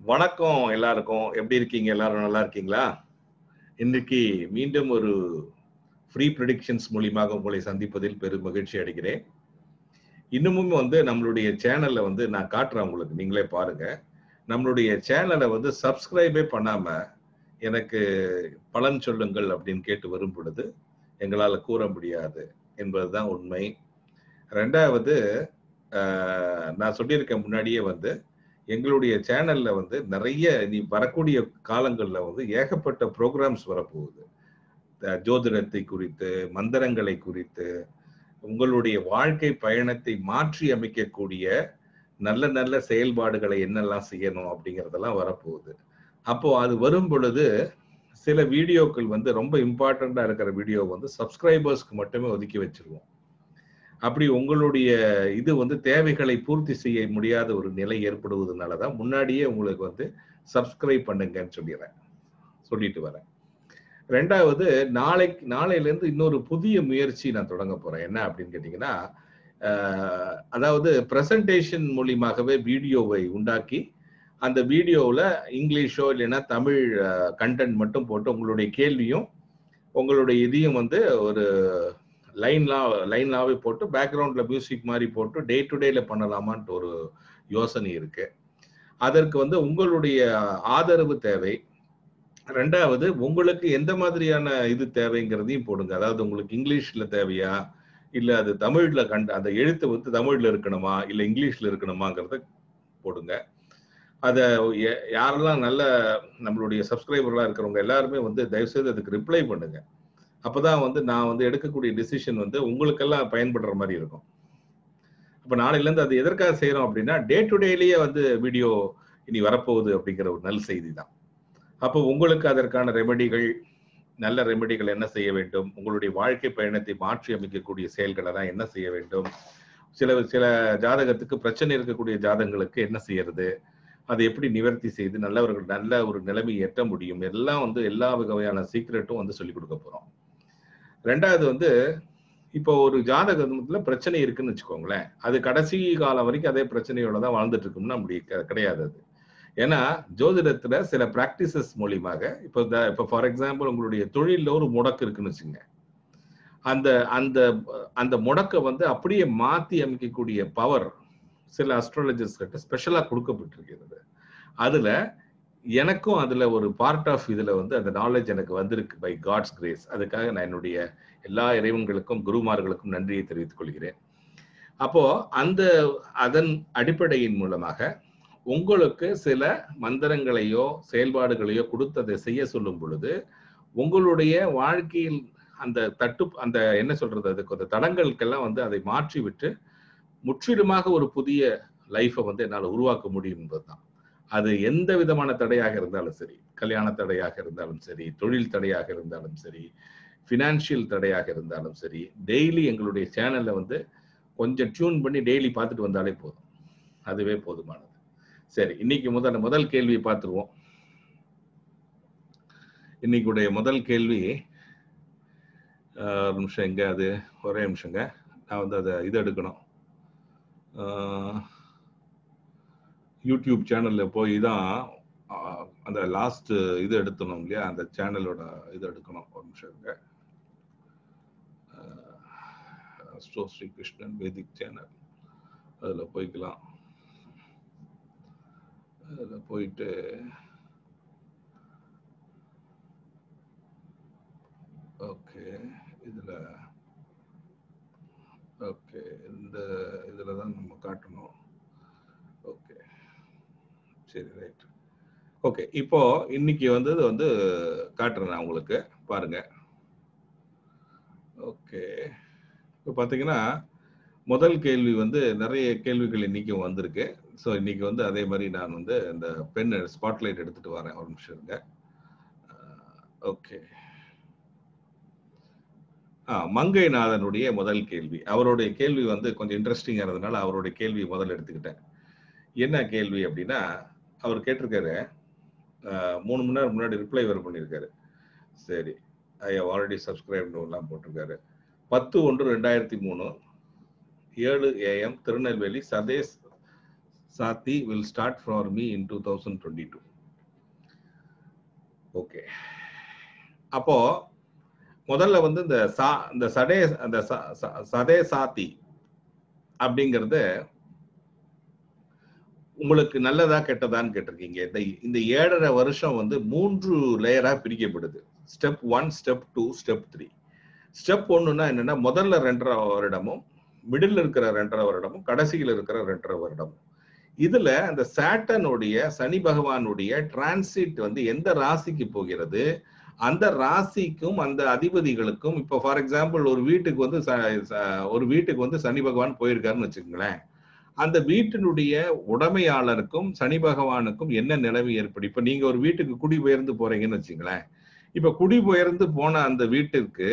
வணக்கம் எல்லாருக்கும் எப்படி இருக்கீங்க எல்லாரும் நல்லா இருக்கீங்களா இன்னைக்கு மீண்டும் ஒரு ஃப்ரீ ப்ரிடிக்ஷன்ஸ் மூலியமாக உங்களை சந்திப்பதில் பெரும் மகிழ்ச்சி அடைகிறேன் இன்னமும் வந்து நம்மளுடைய சேனல்ல வந்து நான் காட்டுறேன் உங்களுக்கு நீங்களே பாருங்க நம்மளுடைய சேனலை வந்து சப்ஸ்கிரைபே பண்ணாம எனக்கு பலன் சொல்லுங்கள் அப்படின்னு கேட்டு வரும் பொழுது எங்களால் கூற முடியாது என்பதுதான் உண்மை ரெண்டாவது ஆஹ், நான் சொல்லியிருக்கேன் முன்னாடியே வந்து எங்களுடைய சேனல்ல வந்து நிறைய நீ வரக்கூடிய காலங்கள்ல வந்து ஏகப்பட்ட ப்ரோக்ராம்ஸ் வரப்போகுது அஹ் ஜோதிடத்தை குறித்து மந்திரங்களை குறித்து உங்களுடைய வாழ்க்கை பயணத்தை மாற்றி அமைக்கக்கூடிய நல்ல நல்ல செயல்பாடுகளை என்னெல்லாம் செய்யணும் அப்படிங்கறதெல்லாம் வரப்போகுது அப்போ அது வரும் பொழுது சில வீடியோக்கள் வந்து ரொம்ப இம்பார்ட்டண்டா இருக்கிற வீடியோ வந்து சப்ஸ்கிரைபர்ஸ்க்கு மட்டுமே ஒதுக்கி வச்சிருவோம் அப்படி உங்களுடைய இது வந்து தேவைகளை பூர்த்தி செய்ய முடியாத ஒரு நிலை ஏற்படுவதனால தான் முன்னாடியே உங்களுக்கு வந்து சப்ஸ்கிரைப் பண்ணுங்கன்னு சொல்லிடுறேன் சொல்லிட்டு வரேன் ரெண்டாவது நாளைக்கு நாளையிலேருந்து இன்னொரு புதிய முயற்சி நான் தொடங்க போறேன் என்ன அப்படின்னு கேட்டிங்கன்னா ஆஹ், அதாவது பிரசன்டேஷன் மூலியமாகவே வீடியோவை உண்டாக்கி அந்த வீடியோவில் இங்கிலீஷோ இல்லைன்னா தமிழ் கண்டென்ட் மட்டும் போட்டு உங்களுடைய கேள்வியும் உங்களுடைய இதையும் வந்து ஒரு லைன்லாம் லைன்லாவே போட்டு பேக்ரவுண்ட்ல மியூசிக் மாதிரி போட்டு டே டு டேல பண்ணலாமான்ட்டு ஒரு யோசனை இருக்கு அதற்கு வந்து உங்களுடைய ஆதரவு தேவை ரெண்டாவது உங்களுக்கு எந்த மாதிரியான இது தேவைங்கிறதையும் போடுங்க அதாவது உங்களுக்கு இங்கிலீஷ்ல தேவையா இல்ல அது தமிழ்ல கண்ட அந்த எழுத்து வந்து தமிழ்ல இருக்கணுமா இல்ல இங்கிலீஷ்ல இருக்கணுமாங்கிறத போடுங்க அதை யாரெல்லாம் நல்ல நம்மளுடைய சப்ஸ்கிரைபர்களா இருக்கிறவங்க எல்லாருமே வந்து தயவுசெய்து அதுக்கு ரிப்ளை பண்ணுங்க அப்பதான் வந்து நான் வந்து எடுக்கக்கூடிய டிசிஷன் வந்து உங்களுக்கெல்லாம் பயன்படுற மாதிரி இருக்கும் அப்ப நாளையில இருந்து அது எதற்காக செய்யறோம் அப்படின்னா டே டு டேலயே வந்து வீடியோ இனி வரப்போகுது அப்படிங்கிற ஒரு நல்ல செய்தி தான் அப்போ உங்களுக்கு அதற்கான ரெமெடிகள் நல்ல ரெமெடிகள் என்ன செய்ய வேண்டும் உங்களுடைய வாழ்க்கை பயணத்தை மாற்றி அமைக்கக்கூடிய செயல்கள் எல்லாம் என்ன செய்ய வேண்டும் சில சில ஜாதகத்துக்கு பிரச்சனை இருக்கக்கூடிய ஜாதகங்களுக்கு என்ன செய்யறது அதை எப்படி நிவர்த்தி செய்து நல்லவர்கள் நல்ல ஒரு நிலைமை எட்ட முடியும் எல்லாம் வந்து எல்லா வகையான சீக்ரெட்டும் வந்து சொல்லி கொடுக்க போறோம் ரெண்டாவது வந்து இப்போ ஒரு ஜாதகத்துல பிரச்சனை இருக்குன்னு வச்சுக்கோங்களேன் அது கடைசி காலம் வரைக்கும் அதே பிரச்சனையோட தான் வாழ்ந்துட்டு இருக்கும்னா அப்படி க- கிடையாது அது ஏன்னா ஜோதிடத்துல சில பிராக்டிசஸ் மூலியமாக இப்போ இந்த- இப்போ ஃபார் எக்ஸாம்பிள் உங்களுடைய தொழில்ல ஒரு முடக்கு இருக்குன்னு வச்சுங்க அந்த அந்த அந்த முடக்கை வந்து அப்படியே மாத்தி அமைக்கக்கூடிய பவர் சில அஸ்ட்ராலஜர்ஸ் கிட்ட ஸ்பெஷலா கொடுக்கப்பட்டிருக்கிறது அதுல எனக்கும் அதுல ஒரு பார்ட் ஆஃப் இதுல வந்து அந்த நாலேஜ் எனக்கு வந்திருக்கு பை காட்ஸ் கிரேஸ் அதுக்காக நான் என்னுடைய எல்லா இறைவன்களுக்கும் குருமார்களுக்கும் நன்றியை தெரிவித்துக் கொள்கிறேன் அப்போ அந்த அதன் அடிப்படையின் மூலமாக உங்களுக்கு சில மந்திரங்களையோ செயல்பாடுகளையோ கொடுத்து அதை செய்ய சொல்லும் பொழுது உங்களுடைய வாழ்க்கையில் அந்த தட்டு அந்த என்ன சொல்றது அதுக்கு அந்த தடங்களுக்கெல்லாம் வந்து அதை மாற்றி விட்டு முற்றிலுமாக ஒரு புதிய லைஃபை வந்து என்னால் உருவாக்க முடியும் என்பதுதான் அது எந்த விதமான தடையாக இருந்தாலும் சரி கல்யாண தடையாக இருந்தாலும் சரி தொழில் தடையாக இருந்தாலும் சரி ஃபினான்ஷியல் தடையாக இருந்தாலும் சரி டெய்லி எங்களுடைய சேனல்ல வந்து கொஞ்சம் டியூன் பண்ணி டெய்லி பார்த்துட்டு வந்தாலே போதும் அதுவே போதுமானது சரி இன்னைக்கு முதல் முதல் கேள்வியை பார்த்துருவோம் இன்னைக்குடைய முதல் கேள்வி ஆஹ், ஒரு நிமிஷம் எங்க அது ஒரே நிமிஷங்க நான் வந்து அதை இது எடுக்கணும் ஆஹ், யூடியூப் சேனல்ல போய் தான் ஆஹ், அந்த லாஸ்ட் இது எடுத்தணும் இல்லையா அந்த சேனலோட இது எடுக்கணும் ஒரு நிமிஷம் இருங்க ஸ்ரோ ஸ்ரீ கிருஷ்ணன் வேதிக் சேனல் அதில் போய்க்கலாம் அதில் போயிட்டு ஓகே இதில் ஓகே இந்த இதில் தான் நம்ம காட்டணும் ஓகே சரி ரைட் ஓகே இப்போ இன்னைக்கு வந்து இது வந்து காட்டுறேன் நான் உங்களுக்கு பாருங்க ஓகே இப்போ பார்த்தீங்கன்னா முதல் கேள்வி வந்து நிறைய கேள்விகள் இன்னைக்கும் வந்திருக்கு ஸோ இன்னைக்கு வந்து அதே மாதிரி நான் வந்து இந்த பென் ஸ்பாட்லைட் எடுத்துட்டு வரேன் ஒரு நிமிஷம் இருங்க ஓகே ஆ மங்கைநாதனுடைய முதல் கேள்வி அவருடைய கேள்வி வந்து கொஞ்சம் இன்ட்ரெஸ்டிங்காக இருந்ததுனால அவருடைய கேள்வி முதல்ல எடுத்துக்கிட்டேன் என்ன கேள்வி அப்படின்னா அவர் கேட்டிருக்காரு ஆஹ், மூணு மணி நேரம் முன்னாடி ரிப்ளை வேறு பண்ணியிருக்காரு சரி ஐ ஆல்ரெடி சப்ஸ்கிரைப்லாம் போட்டிருக்காரு பத்து ஒன்று ரெண்டாயிரத்தி மூணு ஏழு AM Tirunelveli Sade Sati will start for me in two thousand twenty two okay அப்போ முதல்ல வந்து இந்த சா இந்த சடே அந்த சதே சாத்தி அப்படிங்கிறது உங்களுக்கு நல்லதா கெட்டதான்னு கேட்டிருக்கீங்க இந்த இந்த ஏழரை வருஷம் வந்து மூன்று லேயரா பிரிக்கப்படுது step one step two step three step ஒன்னுனா என்னன்னா முதல்ல ரெண்டரை வருடமும் மிடில் இருக்கிற ரெண்டரை வருடமும் கடைசியில் இருக்கிற ரெண்டரை வருடமும் இதுல அந்த சாட்டனுடைய சனி பகவானுடைய டிரான்சிட் வந்து எந்த ராசிக்கு போகிறது அந்த ராசிக்கும் அந்த அதிபதிகளுக்கும் இப்போ ஃபார் எக்ஸாம்பிள் ஒரு வீட்டுக்கு வந்து ஒரு வீட்டுக்கு வந்து சனி பகவான் போயிருக்காருன்னு வச்சுக்கோங்களேன் அந்த வீட்டினுடைய உடைமையாளருக்கும் சனி பகவானுக்கும் என்ன நிலைமை ஏற்படும் இப்ப நீங்க ஒரு வீட்டுக்கு குடிபெயர்ந்து போறீங்கன்னு வச்சுங்களேன் இப்ப குடிபெயர்ந்து போன அந்த வீட்டுக்கு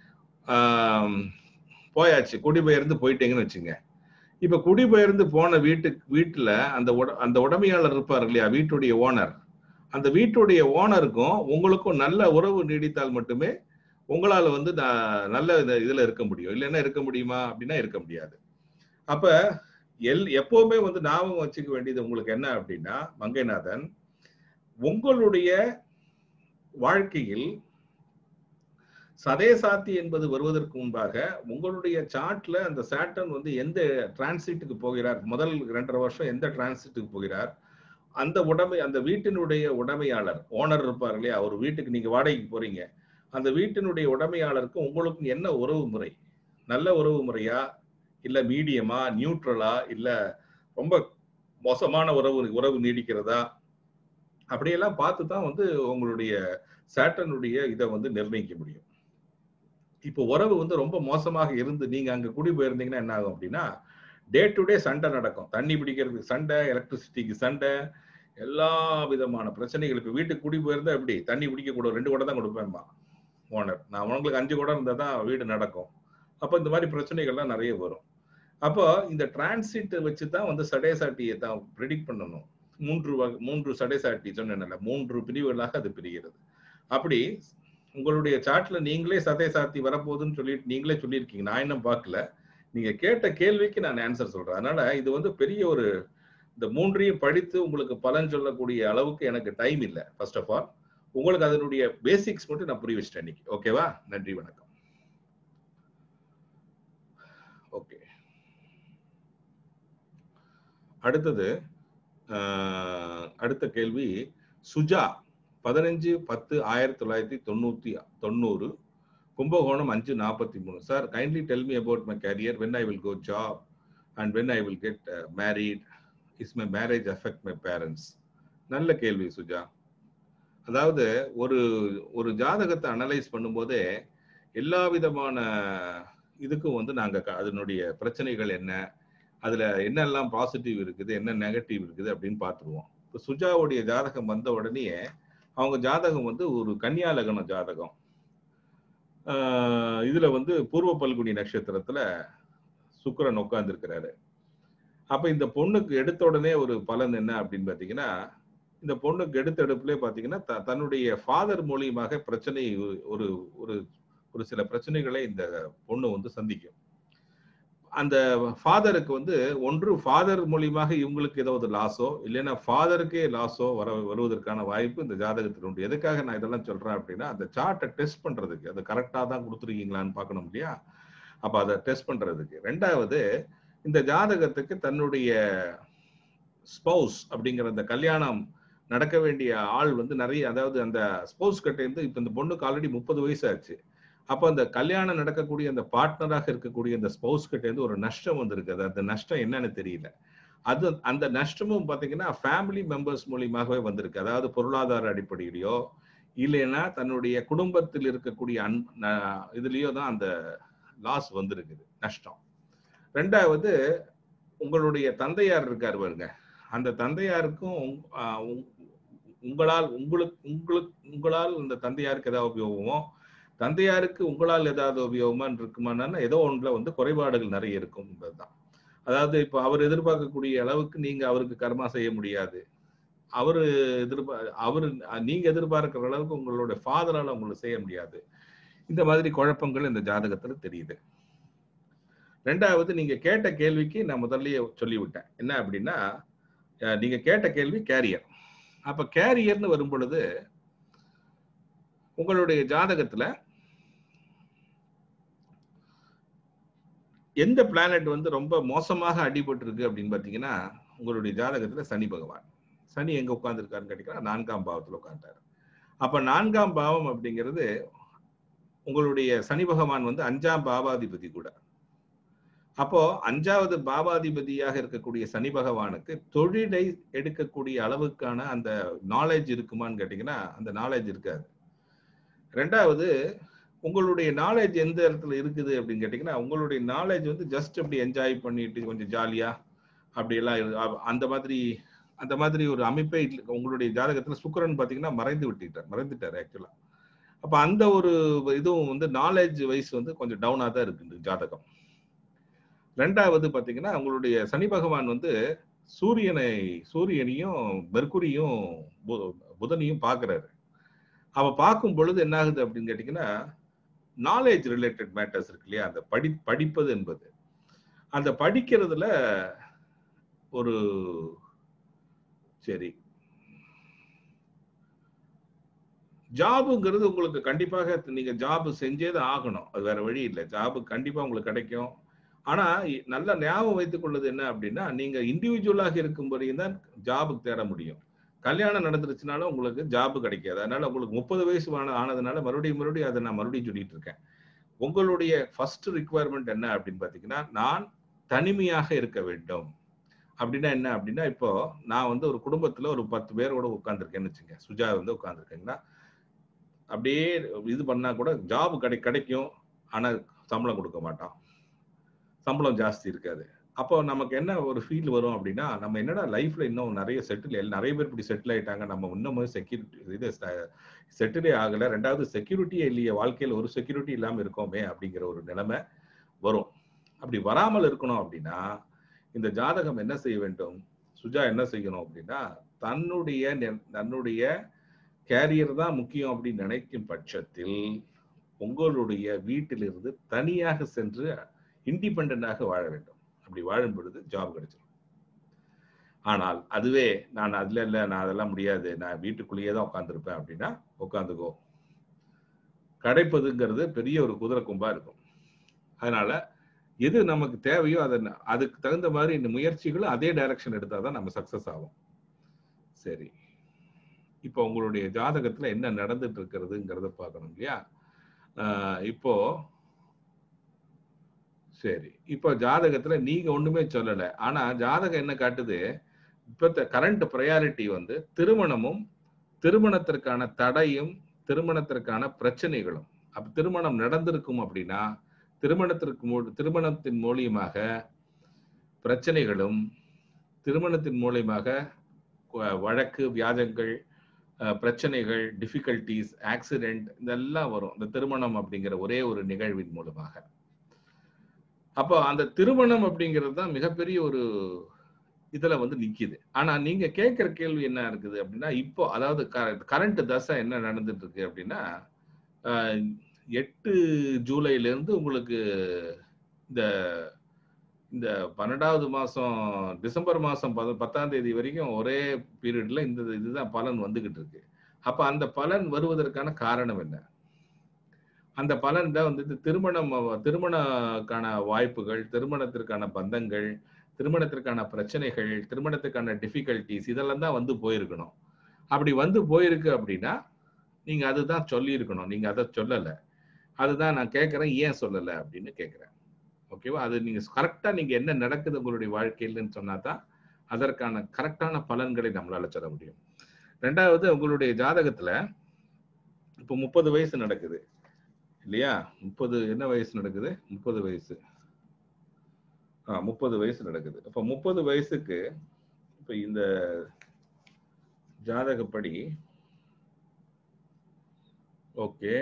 போயாச்சு குடிபெயர்ந்து போயிட்டீங்கன்னு வச்சுங்க இப்ப குடிபெயர்ந்து போன வீட்டுக்கு வீட்டுல அந்த அந்த உடமையாளர் இருப்பார் இல்லையா வீட்டுடைய ஓனர் அந்த வீட்டுடைய ஓனருக்கும் உங்களுக்கும் நல்ல உறவு நீடித்தால் மட்டுமே உங்களால வந்து நல்ல இதுல இருக்க முடியும் இல்லைன்னா இருக்க முடியுமா அப்படின்னா இருக்க முடியாது அப்ப எல் எப்பவுமே வந்து ஞாபகம் வச்சுக்க வேண்டியது உங்களுக்கு என்ன அப்படின்னா மங்கைநாதன் உங்களுடைய வாழ்க்கையில் சதேசாத்தி என்பது வருவதற்கு முன்பாக உங்களுடைய சார்ட்ல அந்த சேட்டன் வந்து எந்த டிரான்சிட்டுக்கு போகிறார் முதல் ரெண்டரை வருஷம் எந்த டிரான்சிட்டுக்கு போகிறார் அந்த உடைமை அந்த வீட்டினுடைய உடைமையாளர் ஓனர் இருப்பார் இல்லையா ஒரு வீட்டுக்கு நீங்க வாடகைக்கு போறீங்க அந்த வீட்டினுடைய உடைமையாளருக்கும் உங்களுக்கும் என்ன உறவு முறை நல்ல உறவு முறையா இல்ல மீடியமா நியூட்ரலா இல்ல ரொம்ப மோசமான உறவு உறவு நீடிக்கிறதா அப்படியெல்லாம் பார்த்து தான் வந்து உங்களுடைய சேட்டனுடைய இதை வந்து நிர்ணயிக்க முடியும் இப்போ உறவு வந்து ரொம்ப மோசமாக இருந்து நீங்க அங்க குடி போயிருந்தீங்கன்னா என்ன ஆகும் அப்படின்னா டே டு டே சண்டை நடக்கும் தண்ணி பிடிக்கிறதுக்கு சண்டை எலக்ட்ரிசிட்டிக்கு சண்டை எல்லா விதமான பிரச்சனைகள் இப்போ வீட்டுக்கு குடி போயிருந்தா எப்படி தண்ணி பிடிக்க கூட ரெண்டு கூட தான் கொடுப்பேன்மா ஓனர் நான் உங்களுக்கு அஞ்சு கூட இருந்தால் தான் வீடு நடக்கும் அப்போ இந்த மாதிரி பிரச்சனைகள்லாம் நிறைய வரும் அப்போ இந்த டிரான்சிட் வச்சு தான் வந்து சடேசாட்டியை தான் ப்ரெடிக்ட் பண்ணணும் மூன்று வகை மூன்று சடேசாட்டி சொன்னேன்ல மூன்று பிரிவுகளாக அது பிரிகிறது அப்படி உங்களுடைய சாட்ல நீங்களே சதை சாத்தி வரப்போகுதுன்னு சொல்லிட்டு நீங்களே சொல்லியிருக்கீங்க நான் இன்னும் பார்க்கல நீங்க கேட்ட கேள்விக்கு நான் ஆன்சர் சொல்றேன் அதனால இது வந்து பெரிய ஒரு இந்த மூன்றையும் படித்து உங்களுக்கு பலன் சொல்லக்கூடிய அளவுக்கு எனக்கு டைம் இல்லை ஃபர்ஸ்ட் ஆஃப் ஆல் உங்களுக்கு அதனுடைய பேசிக்ஸ் மட்டும் நான் புரிய வச்சிட்டேன் இன்னைக்கு ஓகேவா நன்றி வணக்கம் ஓகே அடுத்தது அடுத்த கேள்வி சுஜா பதினஞ்சு பத்து ஆயிரத்தி தொள்ளாயிரத்தி தொண்ணூத்தி தொண்ணூறு கும்பகோணம் அஞ்சு நாற்பத்தி மூணு sir kindly tell me about my career when I will go job and when I will get married is my marriage affect my parents நல்ல கேள்வி சுஜா அதாவது ஒரு ஒரு ஜாதகத்தை அனலைஸ் பண்ணும்போதே எல்லா விதமான இதுக்கும் வந்து நாங்க அதனுடைய பிரச்சனைகள் என்ன அதுல என்னெல்லாம் பாசிட்டிவ் இருக்குது என்ன நெகட்டிவ் இருக்குது அப்படின்னு பார்த்துருவோம் இப்போ சுஜாவுடைய ஜாதகம் வந்த உடனே அவங்க ஜாதகம் வந்து ஒரு கன்னியா லக்ன ஜாதகம் இதுல வந்து பூர்வ பல்குனி நட்சத்திரத்துல சுக்கரன் உட்கார்ந்து இருக்கிறாரு அப்ப இந்த பொண்ணுக்கு எடுத்த உடனே ஒரு பலன் என்ன அப்படின்னு பாத்தீங்கன்னா இந்த பொண்ணுக்கு எடுத்த எடுப்புல பாத்தீங்கன்னா தன்னுடைய ஃபாதர் மூலியமாக பிரச்சனை ஒரு ஒரு ஒரு சில பிரச்சனைகளை இந்த பொண்ணு வந்து சந்திக்கும் அந்த ஃபாதருக்கு வந்து ஒன்று ஃபாதர் மூலியமாக இவங்களுக்கு ஏதாவது லாஸோ இல்லைன்னா ஃபாதருக்கே லாஸோ வர வருவதற்கான வாய்ப்பு இந்த ஜாதகத்தில் உண்டு எதுக்காக நான் இதெல்லாம் சொல்றேன் அப்படின்னா அந்த சார்ட்டை டெஸ்ட் பண்றதுக்கு அது கரெக்டாக தான் கொடுத்துருக்கீங்களான்னு பார்க்கணும் இல்லையா அப்ப அதை டெஸ்ட் பண்றதுக்கு ரெண்டாவது இந்த ஜாதகத்துக்கு தன்னுடைய ஸ்பௌஸ் அப்படிங்கிற அந்த கல்யாணம் நடக்க வேண்டிய ஆள் வந்து நிறைய அதாவது அந்த ஸ்பௌஸ் கிட்ட இருந்து இப்ப இந்த பொண்ணுக்கு ஆல்ரெடி முப்பது வயசு ஆச்சு அப்ப அந்த கல்யாணம் நடக்கக்கூடிய அந்த பார்ட்னராக இருக்கக்கூடிய அந்த ஸ்பௌஸ் கிட்ட இருந்து ஒரு நஷ்டம் வந்திருக்கு அது அந்த நஷ்டம் என்னன்னு தெரியல அது அந்த நஷ்டமும் பாத்தீங்கன்னா ஃபேமிலி மெம்பர்ஸ் மூலியமாகவே வந்திருக்கு அதாவது பொருளாதார அடிப்படையிலையோ இல்லைன்னா தன்னுடைய குடும்பத்தில் இருக்கக்கூடிய அன் இதுலயோ தான் அந்த லாஸ் வந்திருக்குது நஷ்டம் ரெண்டாவது உங்களுடைய தந்தையார் இருக்கார் பாருங்க அந்த தந்தையாருக்கும் உங்களால் உங்களுக்கு உங்களுக்கு உங்களால் இந்த தந்தையாருக்கு ஏதாவது உபயோகமோ தந்தையாருக்கு உங்களால் ஏதாவது உபயோகமா இருக்குமானா ஏதோ ஒன்றுல வந்து குறைபாடுகள் நிறைய இருக்கும் என்பதுதான் அதாவது இப்போ அவர் எதிர்பார்க்கக்கூடிய அளவுக்கு நீங்க அவருக்கு கர்மா செய்ய முடியாது அவரு எதிர்பார் அவரு நீங்க எதிர்பார்க்கிற அளவுக்கு உங்களோட ஃபாதரால உங்களுக்கு செய்ய முடியாது இந்த மாதிரி குழப்பங்கள் இந்த ஜாதகத்துல தெரியுது ரெண்டாவது நீங்க கேட்ட கேள்விக்கு நான் முதல்லயே சொல்லிவிட்டேன் என்ன அப்படின்னா அஹ், நீங்க கேட்ட கேள்வி கேரியர் அப்ப கேரியர்னு வரும் பொழுது உங்களுடைய ஜாதகத்துல எந்த பிளானட் வந்து ரொம்ப மோசமாக அடிபட்டு இருக்கு அப்படின்னு பாத்தீங்கன்னா உங்களுடைய ஜாதகத்துல சனி பகவான் சனி எங்க உட்கார்ந்துருக்காருன்னு கேட்டீங்கன்னா நான்காம் பாவத்துல உட்கார்ந்தாரு அப்ப நான்காம் பாவம் அப்படிங்கிறது உங்களுடைய சனி பகவான் வந்து அஞ்சாம் பாவாதிபதி கூட அப்போ அஞ்சாவது பாவாதிபதியாக இருக்கக்கூடிய சனி பகவானுக்கு தொழிலை எடுக்கக்கூடிய அளவுக்கான அந்த நாலேஜ் இருக்குமான்னு கேட்டீங்கன்னா அந்த நாலேஜ் இருக்காது ரெண்டாவது உங்களுடைய நாலேஜ் எந்த இடத்துல இருக்குது அப்படின்னு கேட்டீங்கன்னா உங்களுடைய நாலேஜ் வந்து ஜஸ்ட் அப்படி என்ஜாய் பண்ணிட்டு கொஞ்சம் ஜாலியா அப்படி எல்லாம் இரு- அ- அந்த மாதிரி அந்த மாதிரி ஒரு அமைப்பே இல்ல. உங்களுடைய ஜாதகத்துல சுக்கிரன் பாத்தீங்கன்னா மறைந்து விட்டுட்டார் மறைந்துட்டார் ஆக்சுவலா அப்ப அந்த ஒரு இதுவும் வந்து நாலேஜ் வைஸ் வந்து கொஞ்சம் டவுனா தான் இருக்கு இந்த ஜாதகம் ரெண்டாவது பாத்தீங்கன்னா உங்களுடைய சனி பகவான் வந்து சூரியனை சூரியனையும் மெர்க்குரியும் பு- புதனையும் பார்க்கறாரு அவ பார்க்கும் பொழுது என்ன ஆகுது அப்படின்னு கேட்டீங்கன்னா நாலேஜ் ரிலேட்டட் மேட்டர்ஸ் இருக்கு இல்லையா அந்த படி படிப்பது என்பது அந்த படிக்கிறதுல ஒரு சரி ஜாபுங்கிறது உங்களுக்கு கண்டிப்பாக நீங்க ஜாப் செஞ்சே தான் ஆகணும் அது வேற வழி இல்லை ஜாப் கண்டிப்பா உங்களுக்கு கிடைக்கும் ஆனா இ- நல்ல ஞாபகம் வைத்துக் கொள்வது என்ன அப்படின்னா நீங்க இண்டிவிஜுவலாக இருக்கும் வரையும் தான் ஜாபுக்கு தேட முடியும் கல்யாணம் நடந்துருச்சுனாலும் உங்களுக்கு ஜாப் கிடைக்காது அதனால உங்களுக்கு முப்பது வயசு ஆன- ஆனதுனால மறுபடியும் மறுபடியும் அதை நான் மறுபடியும் சொல்லிட்டு இருக்கேன் உங்களுடைய ஃபர்ஸ்ட் ரிக்குவயர்மெண்ட் என்ன அப்படின்னு பாத்தீங்கன்னா நான் தனிமையாக இருக்க வேண்டும் அப்படின்னா என்ன அப்படின்னா இப்போ நான் வந்து ஒரு குடும்பத்துல ஒரு பத்து பேரோட உட்காந்துருக்கேன்னு வச்சுங்க சுஜா வந்து உட்காந்துருக்கேங்கன்னா அப்படியே இது பண்ணா கூட ஜாப் கிடை கிடைக்கும் ஆனா சம்பளம் கொடுக்க மாட்டான் சம்பளம் ஜாஸ்தி இருக்காது அப்போ நமக்கு என்ன ஒரு ஃபீல் வரும் அப்படின்னா நம்ம என்னடா லைஃப்ல இன்னும் நிறைய செட்டில் நிறைய பேர் இப்படி செட்டில் ஆயிட்டாங்க நம்ம இன்னமும் செக்யூரிட்டி இது செட்டிலே ஆகல ரெண்டாவது செக்யூரிட்டியே இல்லையே வாழ்க்கையில ஒரு செக்யூரிட்டி இல்லாம இருக்கோமே அப்படிங்கிற ஒரு நிலைமை வரும் அப்படி வராமல் இருக்கணும் அப்படின்னா இந்த ஜாதகம் என்ன செய்ய வேண்டும் சுஜா என்ன செய்யணும் அப்படின்னா தன்னுடைய நெ- தன்னுடைய கேரியர் தான் முக்கியம் அப்படின்னு நினைக்கும் பட்சத்தில் உங்களுடைய வீட்டிலிருந்து தனியாக சென்று இண்டிபெண்டாக வாழ வேண்டும் அப்படி வாழும் பொழுது ஜாப் கிடைச்சிடும் ஆனால் அதுவே நான் அதுல இல்ல நான் அதெல்லாம் முடியாது நான் வீட்டுக்குள்ளேயே தான் உட்காந்துருப்பேன் அப்படின்னா உட்காந்துக்கோ கிடைப்பதுங்கிறது பெரிய ஒரு குதிரை கொம்பா இருக்கும் அதனால எது நமக்கு தேவையோ அதை ந- அதுக்கு தகுந்த மாதிரி இந்த முயற்சிகளும் அதே டைரக்ஷன் எடுத்தாதான் நம்ம சக்சஸ் ஆகும் சரி இப்போ உங்களுடைய ஜாதகத்துல என்ன நடந்துட்டு இருக்கிறதுங்கிறத பார்க்கணும் இல்லையா ஆஹ் இப்போ சரி இப்போ ஜாதகத்துல நீங்க ஒண்ணுமே சொல்லல ஆனா ஜாதகம் என்ன காட்டுது இப்ப கரண்ட் ப்ரையாரிட்டி வந்து திருமணமும் திருமணத்திற்கான தடையும் திருமணத்திற்கான பிரச்சனைகளும் அப்ப திருமணம் நடந்திருக்கும் அப்படின்னா திருமணத்திற்கு மூ- திருமணத்தின் மூலியமாக பிரச்சனைகளும் திருமணத்தின் மூலியமாக வ- வழக்கு வியாஜங்கள் அஹ், பிரச்சனைகள் டிஃபிகல்டிஸ் ஆக்சிடென்ட் இதெல்லாம் வரும் இந்த திருமணம் அப்படிங்கிற ஒரே ஒரு நிகழ்வின் மூலமாக அப்போ அந்த திருமணம் அப்படிங்கிறது தான் மிகப்பெரிய ஒரு இதுல வந்து நிக்குது ஆனா நீங்க கேட்கிற கேள்வி என்ன இருக்குது அப்படின்னா இப்போ அதாவது கரண்ட் தசை என்ன நடந்துட்டு இருக்கு அப்படின்னா ஆஹ், எட்டு ஜூலைல இருந்து உங்களுக்கு இந்த இந்த பன்னெண்டாவது மாசம் டிசம்பர் மாசம் பத- பத்தாம் தேதி வரைக்கும் ஒரே பீரியட்ல இந்த இதுதான் பலன் வந்துகிட்டு இருக்கு அப்ப அந்த பலன் வருவதற்கான காரணம் என்ன அந்த பலன் தான் வந்து இந்த திருமணம் திருமணக்கான வாய்ப்புகள் திருமணத்திற்கான பந்தங்கள் திருமணத்திற்கான பிரச்சனைகள் திருமணத்துக்கான டிஃபிகல்டிஸ் இதெல்லாம் தான் வந்து போயிருக்கணும் அப்படி வந்து போயிருக்கு அப்படின்னா நீங்க அதுதான் சொல்லி இருக்கணும் நீங்க அதை சொல்லல அதுதான் நான் கேட்கறேன் ஏன் சொல்லல அப்படின்னு கேட்கறேன் ஓகேவா அது நீங்க கரெக்டா நீங்க என்ன நடக்குது உங்களுடைய வாழ்க்கையிலன்னு சொன்னா தான் அதற்கான கரெக்டான பலன்களை நம்மளால சொல்ல முடியும் ரெண்டாவது உங்களுடைய ஜாதகத்துல இப்போ முப்பது வயசு நடக்குது இல்லையா முப்பது என்ன வயசு நடக்குது முப்பது வயசு ஆ முப்பது வயசு நடக்குது அப்ப முப்பது வயசுக்கு இப்ப இந்த ஜாதகப்படி ஓகே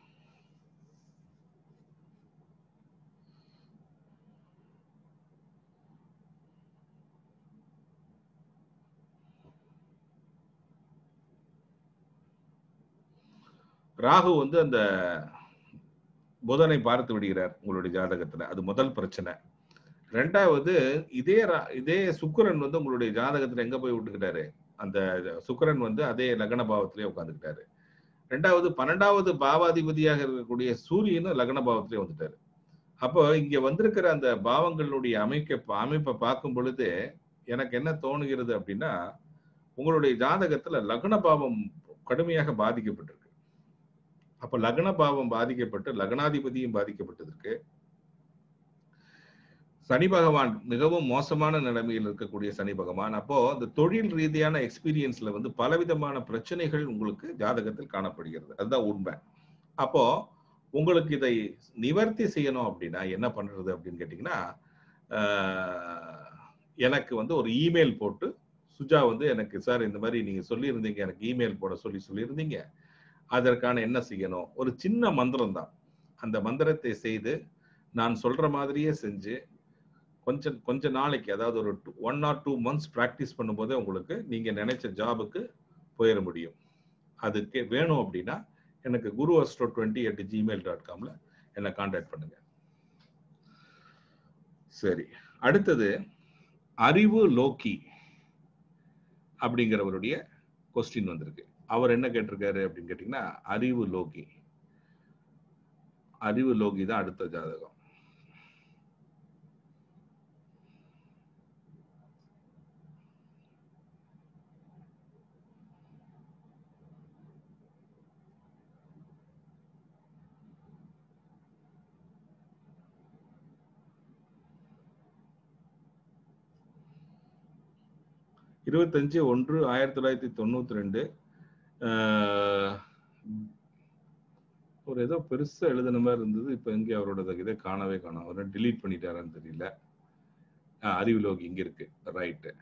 ராகு வந்து அந்த புதனை பார்த்து விடுகிறார் உங்களுடைய ஜாதகத்துல அது முதல் பிரச்சனை ரெண்டாவது இதே ரா- இதே சுக்கிரன் வந்து உங்களுடைய ஜாதகத்துல எங்க போய் விட்டுக்கிட்டாரு அந்த சுக்கிரன் வந்து அதே லக்ன பாவத்திலே உட்காந்துக்கிட்டாரு ரெண்டாவது பன்னெண்டாவது பாவாதிபதியாக இருக்கக்கூடிய சூரியனும் லக்ன பாவத்திலே வந்துட்டாரு அப்போ இங்க வந்திருக்கிற அந்த பாவங்களுடைய அமைக்க அமைப்பை பார்க்கும் பொழுது எனக்கு என்ன தோணுகிறது அப்படின்னா உங்களுடைய ஜாதகத்துல லக்ன பாவம் கடுமையாக பாதிக்கப்பட்டிருக்கு அப்ப லக்ன பாவம் பாதிக்கப்பட்டு லக்னாதிபதியும் பாதிக்கப்பட்டதற்கு சனி பகவான் மிகவும் மோசமான நிலைமையில் இருக்கக்கூடிய சனி பகவான் அப்போ இந்த தொழில் ரீதியான எக்ஸ்பீரியன்ஸ்ல வந்து பலவிதமான பிரச்சனைகள் உங்களுக்கு ஜாதகத்தில் காணப்படுகிறது அதுதான் உண்மை அப்போ உங்களுக்கு இதை நிவர்த்தி செய்யணும் அப்படின்னா என்ன பண்றது அப்படின்னு கேட்டீங்கன்னா ஆஹ், எனக்கு வந்து ஒரு இமெயில் போட்டு சுஜா வந்து எனக்கு சார் இந்த மாதிரி நீங்க சொல்லியிருந்தீங்க எனக்கு இமெயில் போட சொல்லி சொல்லியிருந்தீங்க அதற்கான என்ன செய்யணும் ஒரு சின்ன மந்திரம் தான் அந்த மந்திரத்தை செய்து நான் சொல்ற மாதிரியே செஞ்சு கொஞ்சம் கொஞ்ச நாளைக்கு அதாவது ஒரு one or two months practice பண்ணும்போதே உங்களுக்கு நீங்க நினைச்ச ஜாபுக்கு போயிட முடியும் அதுக்கு வேணும் அப்படின்னா எனக்கு guru astro twenty eight Gmail dot காம்ல என்னை காண்டாக்ட் பண்ணுங்க சரி அடுத்தது அறிவு லோக்கி அப்படிங்கிறவருடைய கொஸ்டின் வந்திருக்கு அவர் என்ன கேட்டிருக்காரு அப்படின்னு கேட்டீங்கன்னா அறிவு லோகி அறிவு லோகி தான் அடுத்த ஜாதகம் இருபத்தஞ்சு ஒன்று ஆயிரத்தி தொள்ளாயிரத்தி தொண்ணூத்தி ரெண்டு ஒரு ஏதோ பெருசா எழுதின மாதிரி இருந்தது இப்ப எங்க அவரோட இதை காணவே காணோம் அவர் delete பண்ணிட்டாரான்னு தெரியல ஆஹ் அறிவுலோகி இங்க இருக்கு ரைட்டு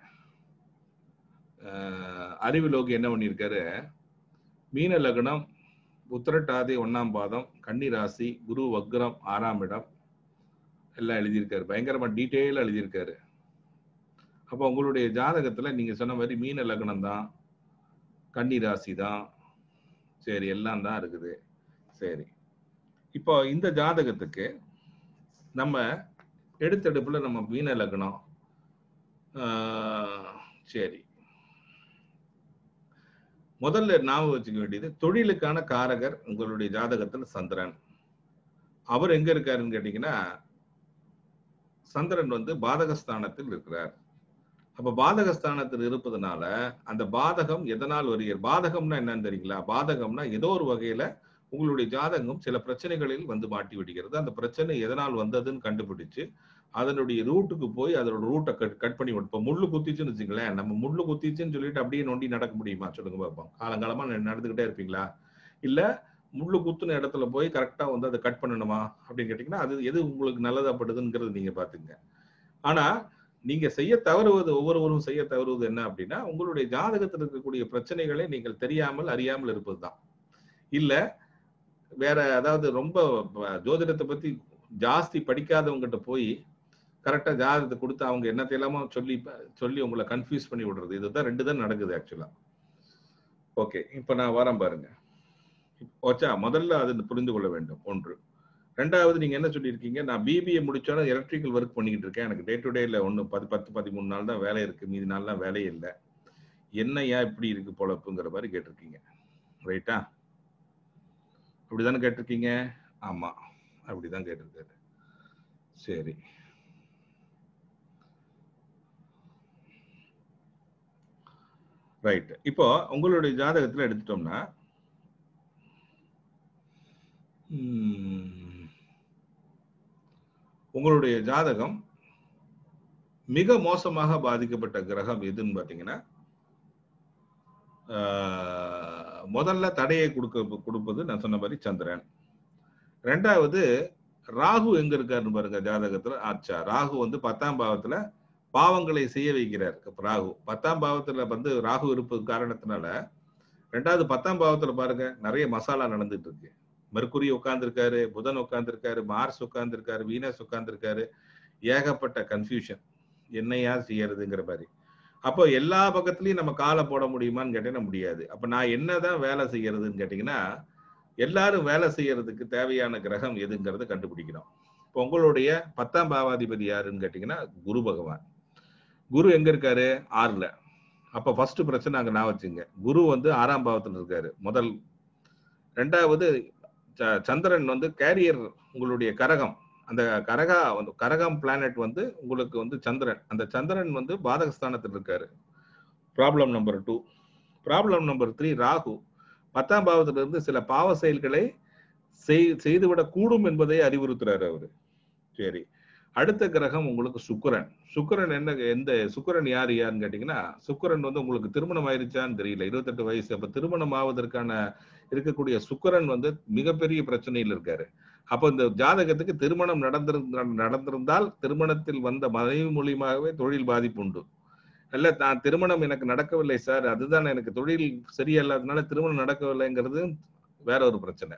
அறிவுலோகி என்ன பண்ணியிருக்காரு மீன லக்னம் உத்திரட்டாதி ஒண்ணாம் பாதம் கன்னி ராசி குரு வக்ரம் ஆறாம் இடம் எல்லாம் எழுதியிருக்காரு பயங்கரமா டீட்டெயிலா எழுதியிருக்காரு அப்போ உங்களுடைய ஜாதகத்துல நீங்க சொன்ன மாதிரி மீன லக்னம் தான் கன்னி ராசி தான் சரி எல்லாம் தான் இருக்குது சரி இப்போ இந்த ஜாதகத்துக்கு நம்ம எடுத்தெடுப்புல நம்ம மீன லக்னம் ஆஹ், சரி முதல்ல ஞாபகம் வச்சுக்க வேண்டியது தொழிலுக்கான காரகர் உங்களுடைய ஜாதகத்துல சந்திரன் அவர் எங்க இருக்காருன்னு கேட்டீங்கன்னா சந்திரன் வந்து பாதகஸ்தானத்தில் இருக்கிறார் அப்ப பாதகஸ்தானத்தில் இருப்பதனால அந்த பாதகம் எதனால் வருகிறது பாதகம்னா என்னன்னு தெரியுங்களா பாதகம்னா ஏதோ ஒரு வகையில உங்களுடைய ஜாதகம் சில பிரச்சனைகளில் வந்து மாட்டி விடுகிறது அந்த பிரச்சனை எதனால் வந்ததுன்னு கண்டுபிடிச்சு அதனுடைய ரூட்டுக்கு போய் அதோட ரூட்டை கட் கட் பண்ணி விடும் இப்போ முள்ளு குத்திச்சுன்னு வச்சுங்களேன் நம்ம முள்ளு குத்திச்சுன்னு சொல்லிட்டு அப்படியே நொண்டி நடக்க முடியுமா சொல்லுங்க பார்ப்போம் காலங்காலமா ந- நடந்துகிட்டே இருப்பீங்களா இல்ல முள்ளு குத்துன இடத்துல போய் கரெக்டா வந்து அதை கட் பண்ணணுமா அப்படின்னு கேட்டீங்கன்னா அது எது உங்களுக்கு நல்லதாப்படுதுங்கிறது நீங்க பாத்துங்க ஆனா நீங்க செய்ய தவறுவது ஒவ்வொருவரும் செய்ய தவறுவது என்ன அப்படின்னா உங்களுடைய ஜாதகத்தில் இருக்கக்கூடிய பிரச்சனைகளை நீங்கள் தெரியாமல் அறியாமல் இருப்பதுதான் இல்ல வேற அதாவது ரொம்ப ப- ஜோதிடத்தை பத்தி ஜாஸ்தி படிக்காதவங்ககிட்ட போய் கரெக்டா ஜாதகத்தை கொடுத்து அவங்க என்னத்தை எல்லாமோ சொல்லி சொல்லி உங்களை கன்ஃபியூஸ் பண்ணி விடுறது இதுதான் ரெண்டு தான் நடக்குது ஆக்சுவலா ஓகே இப்ப நான் வரேன் பாருங்க ஓச்சா முதல்ல அது புரிந்து கொள்ள வேண்டும் ஒன்று ரெண்டாவது நீங்க என்ன சொல்லியிருக்கீங்க நான் பிபிஏ முடிச்சோன்னா எலக்ட்ரிக்கல் ஒர்க் பண்ணிக்கிட்டு இருக்கேன் எனக்கு டே டு டேல ஒன்று பத்து பத்து பதிமூணு நாள் தான் வேலை இருக்கு மீதி நாள்லாம் வேலையே இல்லை என்ன ஏன் இப்படி இருக்கு பொழப்புங்கிற மாதிரி கேட்டிருக்கீங்க ரைட்டா அப்படிதானே கேட்டிருக்கீங்க ஆமா அப்படிதான் கேட்டிருக்காரு சரி ரைட் இப்போ உங்களுடைய ஜாதகத்துல எடுத்துட்டோம்னா ம், உங்களுடைய ஜாதகம் மிக மோசமாக பாதிக்கப்பட்ட கிரகம் எதுன்னு பாத்தீங்கன்னா ஆஹ், முதல்ல தடையை கொடுக்க கொடுப்பது நான் சொன்ன மாதிரி சந்திரன் ரெண்டாவது ராகு எங்க இருக்காருன்னு பாருங்க ஜாதகத்துல ஆச்சா ராகு வந்து பத்தாம் பாவத்துல பாவங்களை செய்ய வைக்கிறார் இப்ப ராகு பத்தாம் பாவத்துல வந்து ராகு இருப்பது காரணத்தினால ரெண்டாவது பத்தாம் பாவத்துல பாருங்க நிறைய மசாலா நடந்துட்டு இருக்கு மெர்க்குரி உட்கார்ந்துருக்காரு புதன் உட்கார்ந்துருக்காரு மார்ஸ் உட்கார்ந்துருக்காரு வீனஸ் உட்கார்ந்துருக்காரு ஏகப்பட்ட கன்ஃபியூஷன் என்னையா செய்யறதுங்கிற மாதிரி அப்போ எல்லா பக்கத்துலயும் நம்ம காலை போட முடியுமான்னு கேட்டீங்கன்னா முடியாது அப்ப நான் என்னதான் வேலை செய்யறதுன்னு கேட்டீங்கன்னா எல்லாரும் வேலை செய்யறதுக்கு தேவையான கிரகம் எதுங்கிறத கண்டுபிடிக்கிறோம் இப்போ உங்களுடைய பத்தாம் பாவாதிபதி யாருன்னு கேட்டீங்கன்னா குரு பகவான் குரு எங்க இருக்காரு ஆறுல அப்ப ஃபர்ஸ்ட் பிரச்சனை அங்க நான் வச்சுங்க குரு வந்து ஆறாம் பாவத்துல இருக்காரு முதல் ரெண்டாவது ச- சந்திரன் வந்து கேரியர் உங்களுடைய கரகம் அந்த கரகா வந்து கரகம் பிளானட் வந்து உங்களுக்கு வந்து சந்திரன் அந்த சந்திரன் வந்து பாதகஸ்தானத்தில் இருக்காரு problem number two problem number three Rahu பத்தாம் பாவத்துல இருந்து சில பாவ செயல்களை செய் செய்துவிடக் கூடும் என்பதை அறிவுறுத்துறாரு அவரு சரி அடுத்த கிரகம் உங்களுக்கு சுக்கிரன் சுக்கிரன் என்ன எந்த சுக்கிரன் யார் யாருன்னு கேட்டீங்கன்னா சுக்கிரன் வந்து உங்களுக்கு திருமணம் ஆயிருச்சான்னு தெரியல இருபத்தெட்டு வயசு அப்ப திருமணம் ஆவதற்கான இருக்கக்கூடிய சுக்கிரன் வந்து மிகப்பெரிய பிரச்சனையில் இருக்காரு அப்போ இந்த ஜாதகத்துக்கு திருமணம் நடந்திருந்த நடந்திருந்தால் திருமணத்தில் வந்த மனைவி மூலியமாகவே தொழில் பாதிப்பு உண்டு இல்ல நான் திருமணம் எனக்கு நடக்கவில்லை சார் அதுதான் எனக்கு தொழில் சரியில்லாதனால திருமணம் நடக்கவில்லைங்கிறது வேற ஒரு பிரச்சனை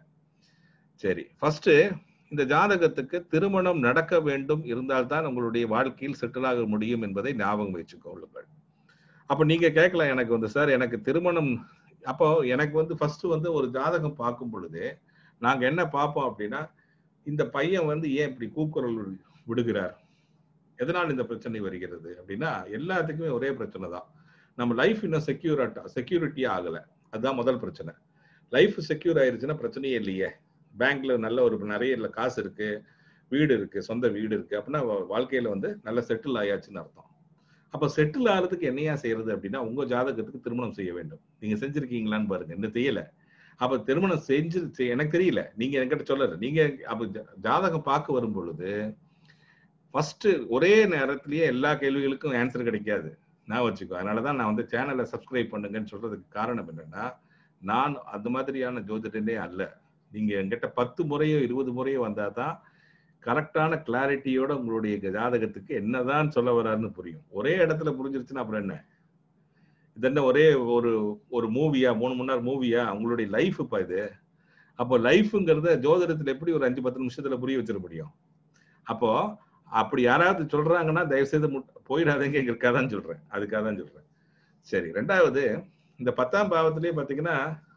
சரி ஃபர்ஸ்ட் இந்த ஜாதகத்துக்கு திருமணம் நடக்க வேண்டும் இருந்தால்தான் உங்களுடைய வாழ்க்கையில் செட்டில் ஆக முடியும் என்பதை ஞாபகம் வச்சுக்கொள்ளுங்கள் அப்ப நீங்க கேட்கலாம் எனக்கு வந்து சார் எனக்கு திருமணம் அப்போ எனக்கு வந்து ஃபர்ஸ்ட் வந்து ஒரு ஜாதகம் பார்க்கும் பொழுது நாங்க என்ன பார்ப்போம் அப்படின்னா இந்த பையன் வந்து ஏன் இப்படி கூக்குரல் விடுகிறார் எதனால் இந்த பிரச்சனை வருகிறது அப்படின்னா எல்லாத்துக்குமே ஒரே பிரச்சனை தான் நம்ம லைஃப் இன்னும் செக்யூரட்டா செக்யூரிட்டியே ஆகல அதுதான் முதல் பிரச்சனை லைஃப் செக்யூர் ஆயிருச்சுன்னா பிரச்சனையே இல்லையே பேங்க்ல நல்ல ஒரு நிறைய இல்ல காசு இருக்கு வீடு இருக்கு சொந்த வீடு இருக்கு அப்படின்னா வா- வாழ்க்கையில வந்து நல்ல செட்டில் ஆயாச்சுன்னு அர்த்தம் அப்ப செட்டில் ஆகிறதுக்கு என்னையா செய்யறது அப்படின்னா உங்க ஜாதகத்துக்கு திருமணம் செய்ய வேண்டும் நீங்க செஞ்சிருக்கீங்களான்னு பாருங்க இன்னும் செய்யல அப்ப திருமணம் செஞ்சு செய்- எனக்கு தெரியல நீங்க என்கிட்ட சொல்லல நீங்க அப்ப ஜா- ஜாதகம் பார்க்க வரும் பொழுது ஃபர்ஸ்ட் ஒரே நேரத்திலேயே எல்லா கேள்விகளுக்கும் ஆன்சர் கிடைக்காது நான் வச்சுக்கோ அதனாலதான் நான் வந்து சேனலை சப்ஸ்கிரைப் பண்ணுங்கன்னு சொல்றதுக்கு காரணம் என்னன்னா நான் அந்த மாதிரியான ஜோதிடனே அல்ல நீங்க என்கிட்ட பத்து முறையோ இருபது முறையோ வந்தாதான் கரெக்டான கிளாரிட்டியோட உங்களுடைய ஜாதகத்துக்கு என்னதான் சொல்ல வர்றாருன்னு புரியும் ஒரே இடத்துல புரிஞ்சிருச்சுன்னா அப்புறம் என்ன இது என்ன ஒரே ஒரு ஒரு மூவியா மூணு மணி நேரம் மூவியா உங்களுடைய லைஃப் இப்ப இது அப்போ லைஃப்ங்கிறத ஜோதிடத்துல எப்படி ஒரு அஞ்சு பத்து நிமிஷத்துல புரிய வச்சிட முடியும் அப்போ அப்படி யாராவது சொல்றாங்கன்னா தயவு செய்து முட்- போயிடாதீங்கிறதுக்காக தான் சொல்றேன் அதுக்காக தான் சொல்றேன் சரி ரெண்டாவது இந்த பத்தாம் பாவத்திலேயே பாத்தீங்கன்னா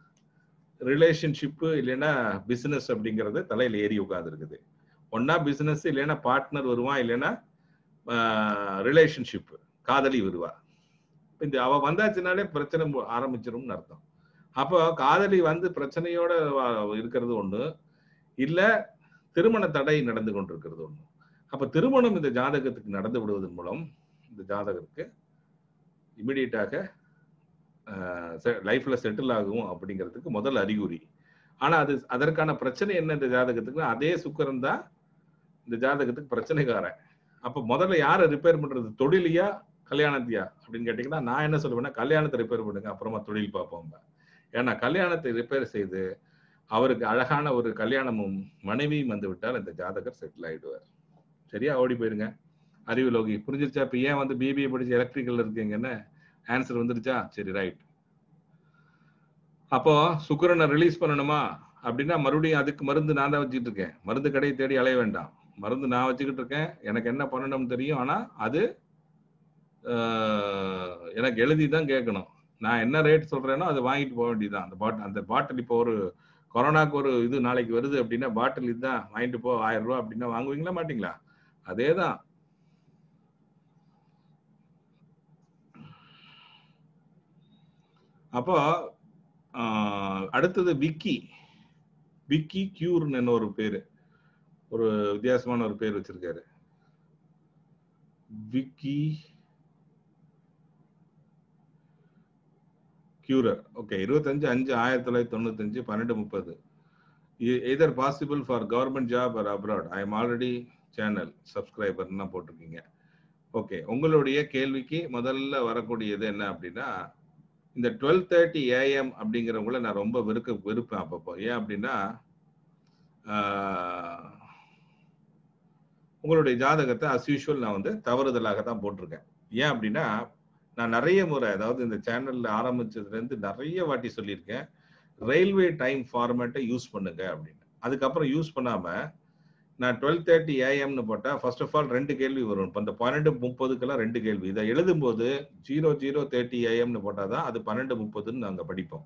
ரிலேஷன்ஷிப்பு இல்லைன்னா பிசினஸ் அப்படிங்கறது தலையில ஏறி உட்கார்ந்துருக்குது ஒன்னா பிசினஸ் இல்லைன்னா பார்ட்னர் வருவான் இல்லைன்னா ரிலேஷன்ஷிப் காதலி வருவா இந்த அவ வந்தாச்சுனாலே பிரச்சனை மு- ஆரம்பிச்சிரும்னு அர்த்தம் அப்போ காதலி வந்து பிரச்சனையோட வா- இருக்கிறது ஒண்ணு இல்ல திருமண தடை நடந்து கொண்டிருக்கிறது ஒண்ணு அப்ப திருமணம் இந்த ஜாதகத்துக்கு நடந்து விடுவதன் மூலம் இந்த ஜாதகருக்கு இமிடியட்டாக லைஃப்ல செட்டில் ஆகும் அப்படிங்கிறதுக்கு முதல் அறிகுறி ஆனா அது அதற்கான பிரச்சனை என்ன இந்த ஜாதகத்துக்கு அதே சுக்கரன் தான் இந்த ஜாதகத்துக்கு பிரச்சனைக்காரன் அப்ப முதல்ல யாரை ரிப்பேர் பண்றது தொழிலையா கல்யாணத்தையா அப்படின்னு கேட்டீங்கன்னா நான் என்ன சொல்லுவேன்னா கல்யாணத்தை ரிப்பேர் பண்ணுங்க அப்புறமா தொழில் பார்ப்போம் ஏன்னா கல்யாணத்தை ரிப்பேர் செய்து அவருக்கு அழகான ஒரு கல்யாணமும் மனைவியும் வந்து விட்டால் இந்த ஜாதகர் செட்டில் ஆயிடுவார் சரியா ஓடி போயிருங்க அறிவு லோகி புரிஞ்சிருச்சா இப்ப ஏன் வந்து பிபிஏ படிச்சு எலக்ட்ரிக்கல் இருக்கீங்கன்னு ஆன்சர் வந்துருச்சா சரி ரைட் அப்போ சுக்கிரனை ரிலீஸ் பண்ணணுமா அப்படின்னா மறுபடியும் அதுக்கு மருந்து நான் தான் வச்சுக்கிட்டு இருக்கேன் மருந்து கடையை தேடி அலைய வேண்டாம் மருந்து நான் வச்சுக்கிட்டு இருக்கேன் எனக்கு என்ன பண்ணணும்னு தெரியும் ஆனா அது ஆஹ், எனக்கு எழுதி தான் கேட்கணும் நான் என்ன ரேட் சொல்றேனோ அதை வாங்கிட்டு போக வேண்டியதுதான் அந்த பாட்டில் அந்த பாட்டில் இப்போ ஒரு கொரோனாக்கு ஒரு இது நாளைக்கு வருது அப்படின்னா பாட்டில் இதுதான் வாங்கிட்டு போ ஆயிரம் ரூபாய் அப்படின்னா வாங்குவீங்களா மாட்டீங்களா அதே தான் அப்போ ஆஹ், அடுத்தது விக்கி விக்கி கியூர்னு ஒரு பேரு ஒரு வித்தியாசமான ஒரு பேர் வச்சிருக்காரு விக்கி கியூரர் ஓகே இருபத்தஞ்சு அஞ்சு ஆயிரத்தி தொள்ளாயிரத்தி தொண்ணூத்தஞ்சு பன்னெண்டு முப்பது either possible for government job or abroad I am already channel சப்ஸ்கிரைபர்னா போட்டிருக்கீங்க ஓகே உங்களுடைய கேள்விக்கு முதல்ல வரக்கூடியது என்ன அப்படின்னா இந்த டுவெல் தேர்ட்டி ஏஎம் அப்படிங்கிறவங்கள நான் ரொம்ப வெறுக்க வெறுப்பேன் அப்பப்போ ஏன் அப்படின்னா ஆஹ், உங்களுடைய ஜாதகத்தை அஸ் யூஷுவல் நான் வந்து தவறுதலாக தான் போட்டிருக்கேன் ஏன் அப்படின்னா நான் நிறைய முறை அதாவது இந்த சேனல்ல ஆரம்பிச்சதுல இருந்து நிறைய வாட்டி சொல்லியிருக்கேன் ரயில்வே டைம் ஃபார்மேட்டை யூஸ் பண்ணுங்க அப்படின்னு அதுக்கப்புறம் யூஸ் பண்ணாம நான் டுவெல் தேர்ட்டி ஏஎம்னு போட்டா ஃபர்ஸ்ட் ஆஃப் ஆல் ரெண்டு கேள்வி வரும் இப்போ இந்த பன்னெண்டு முப்பதுக்கெல்லாம் ரெண்டு கேள்வி இதை எழுதும்போது ஜீரோ ஜீரோ தேர்ட்டி ஏஎம்னு போட்டால் தான் அது பன்னெண்டு முப்பதுன்னு நாங்கள் படிப்போம்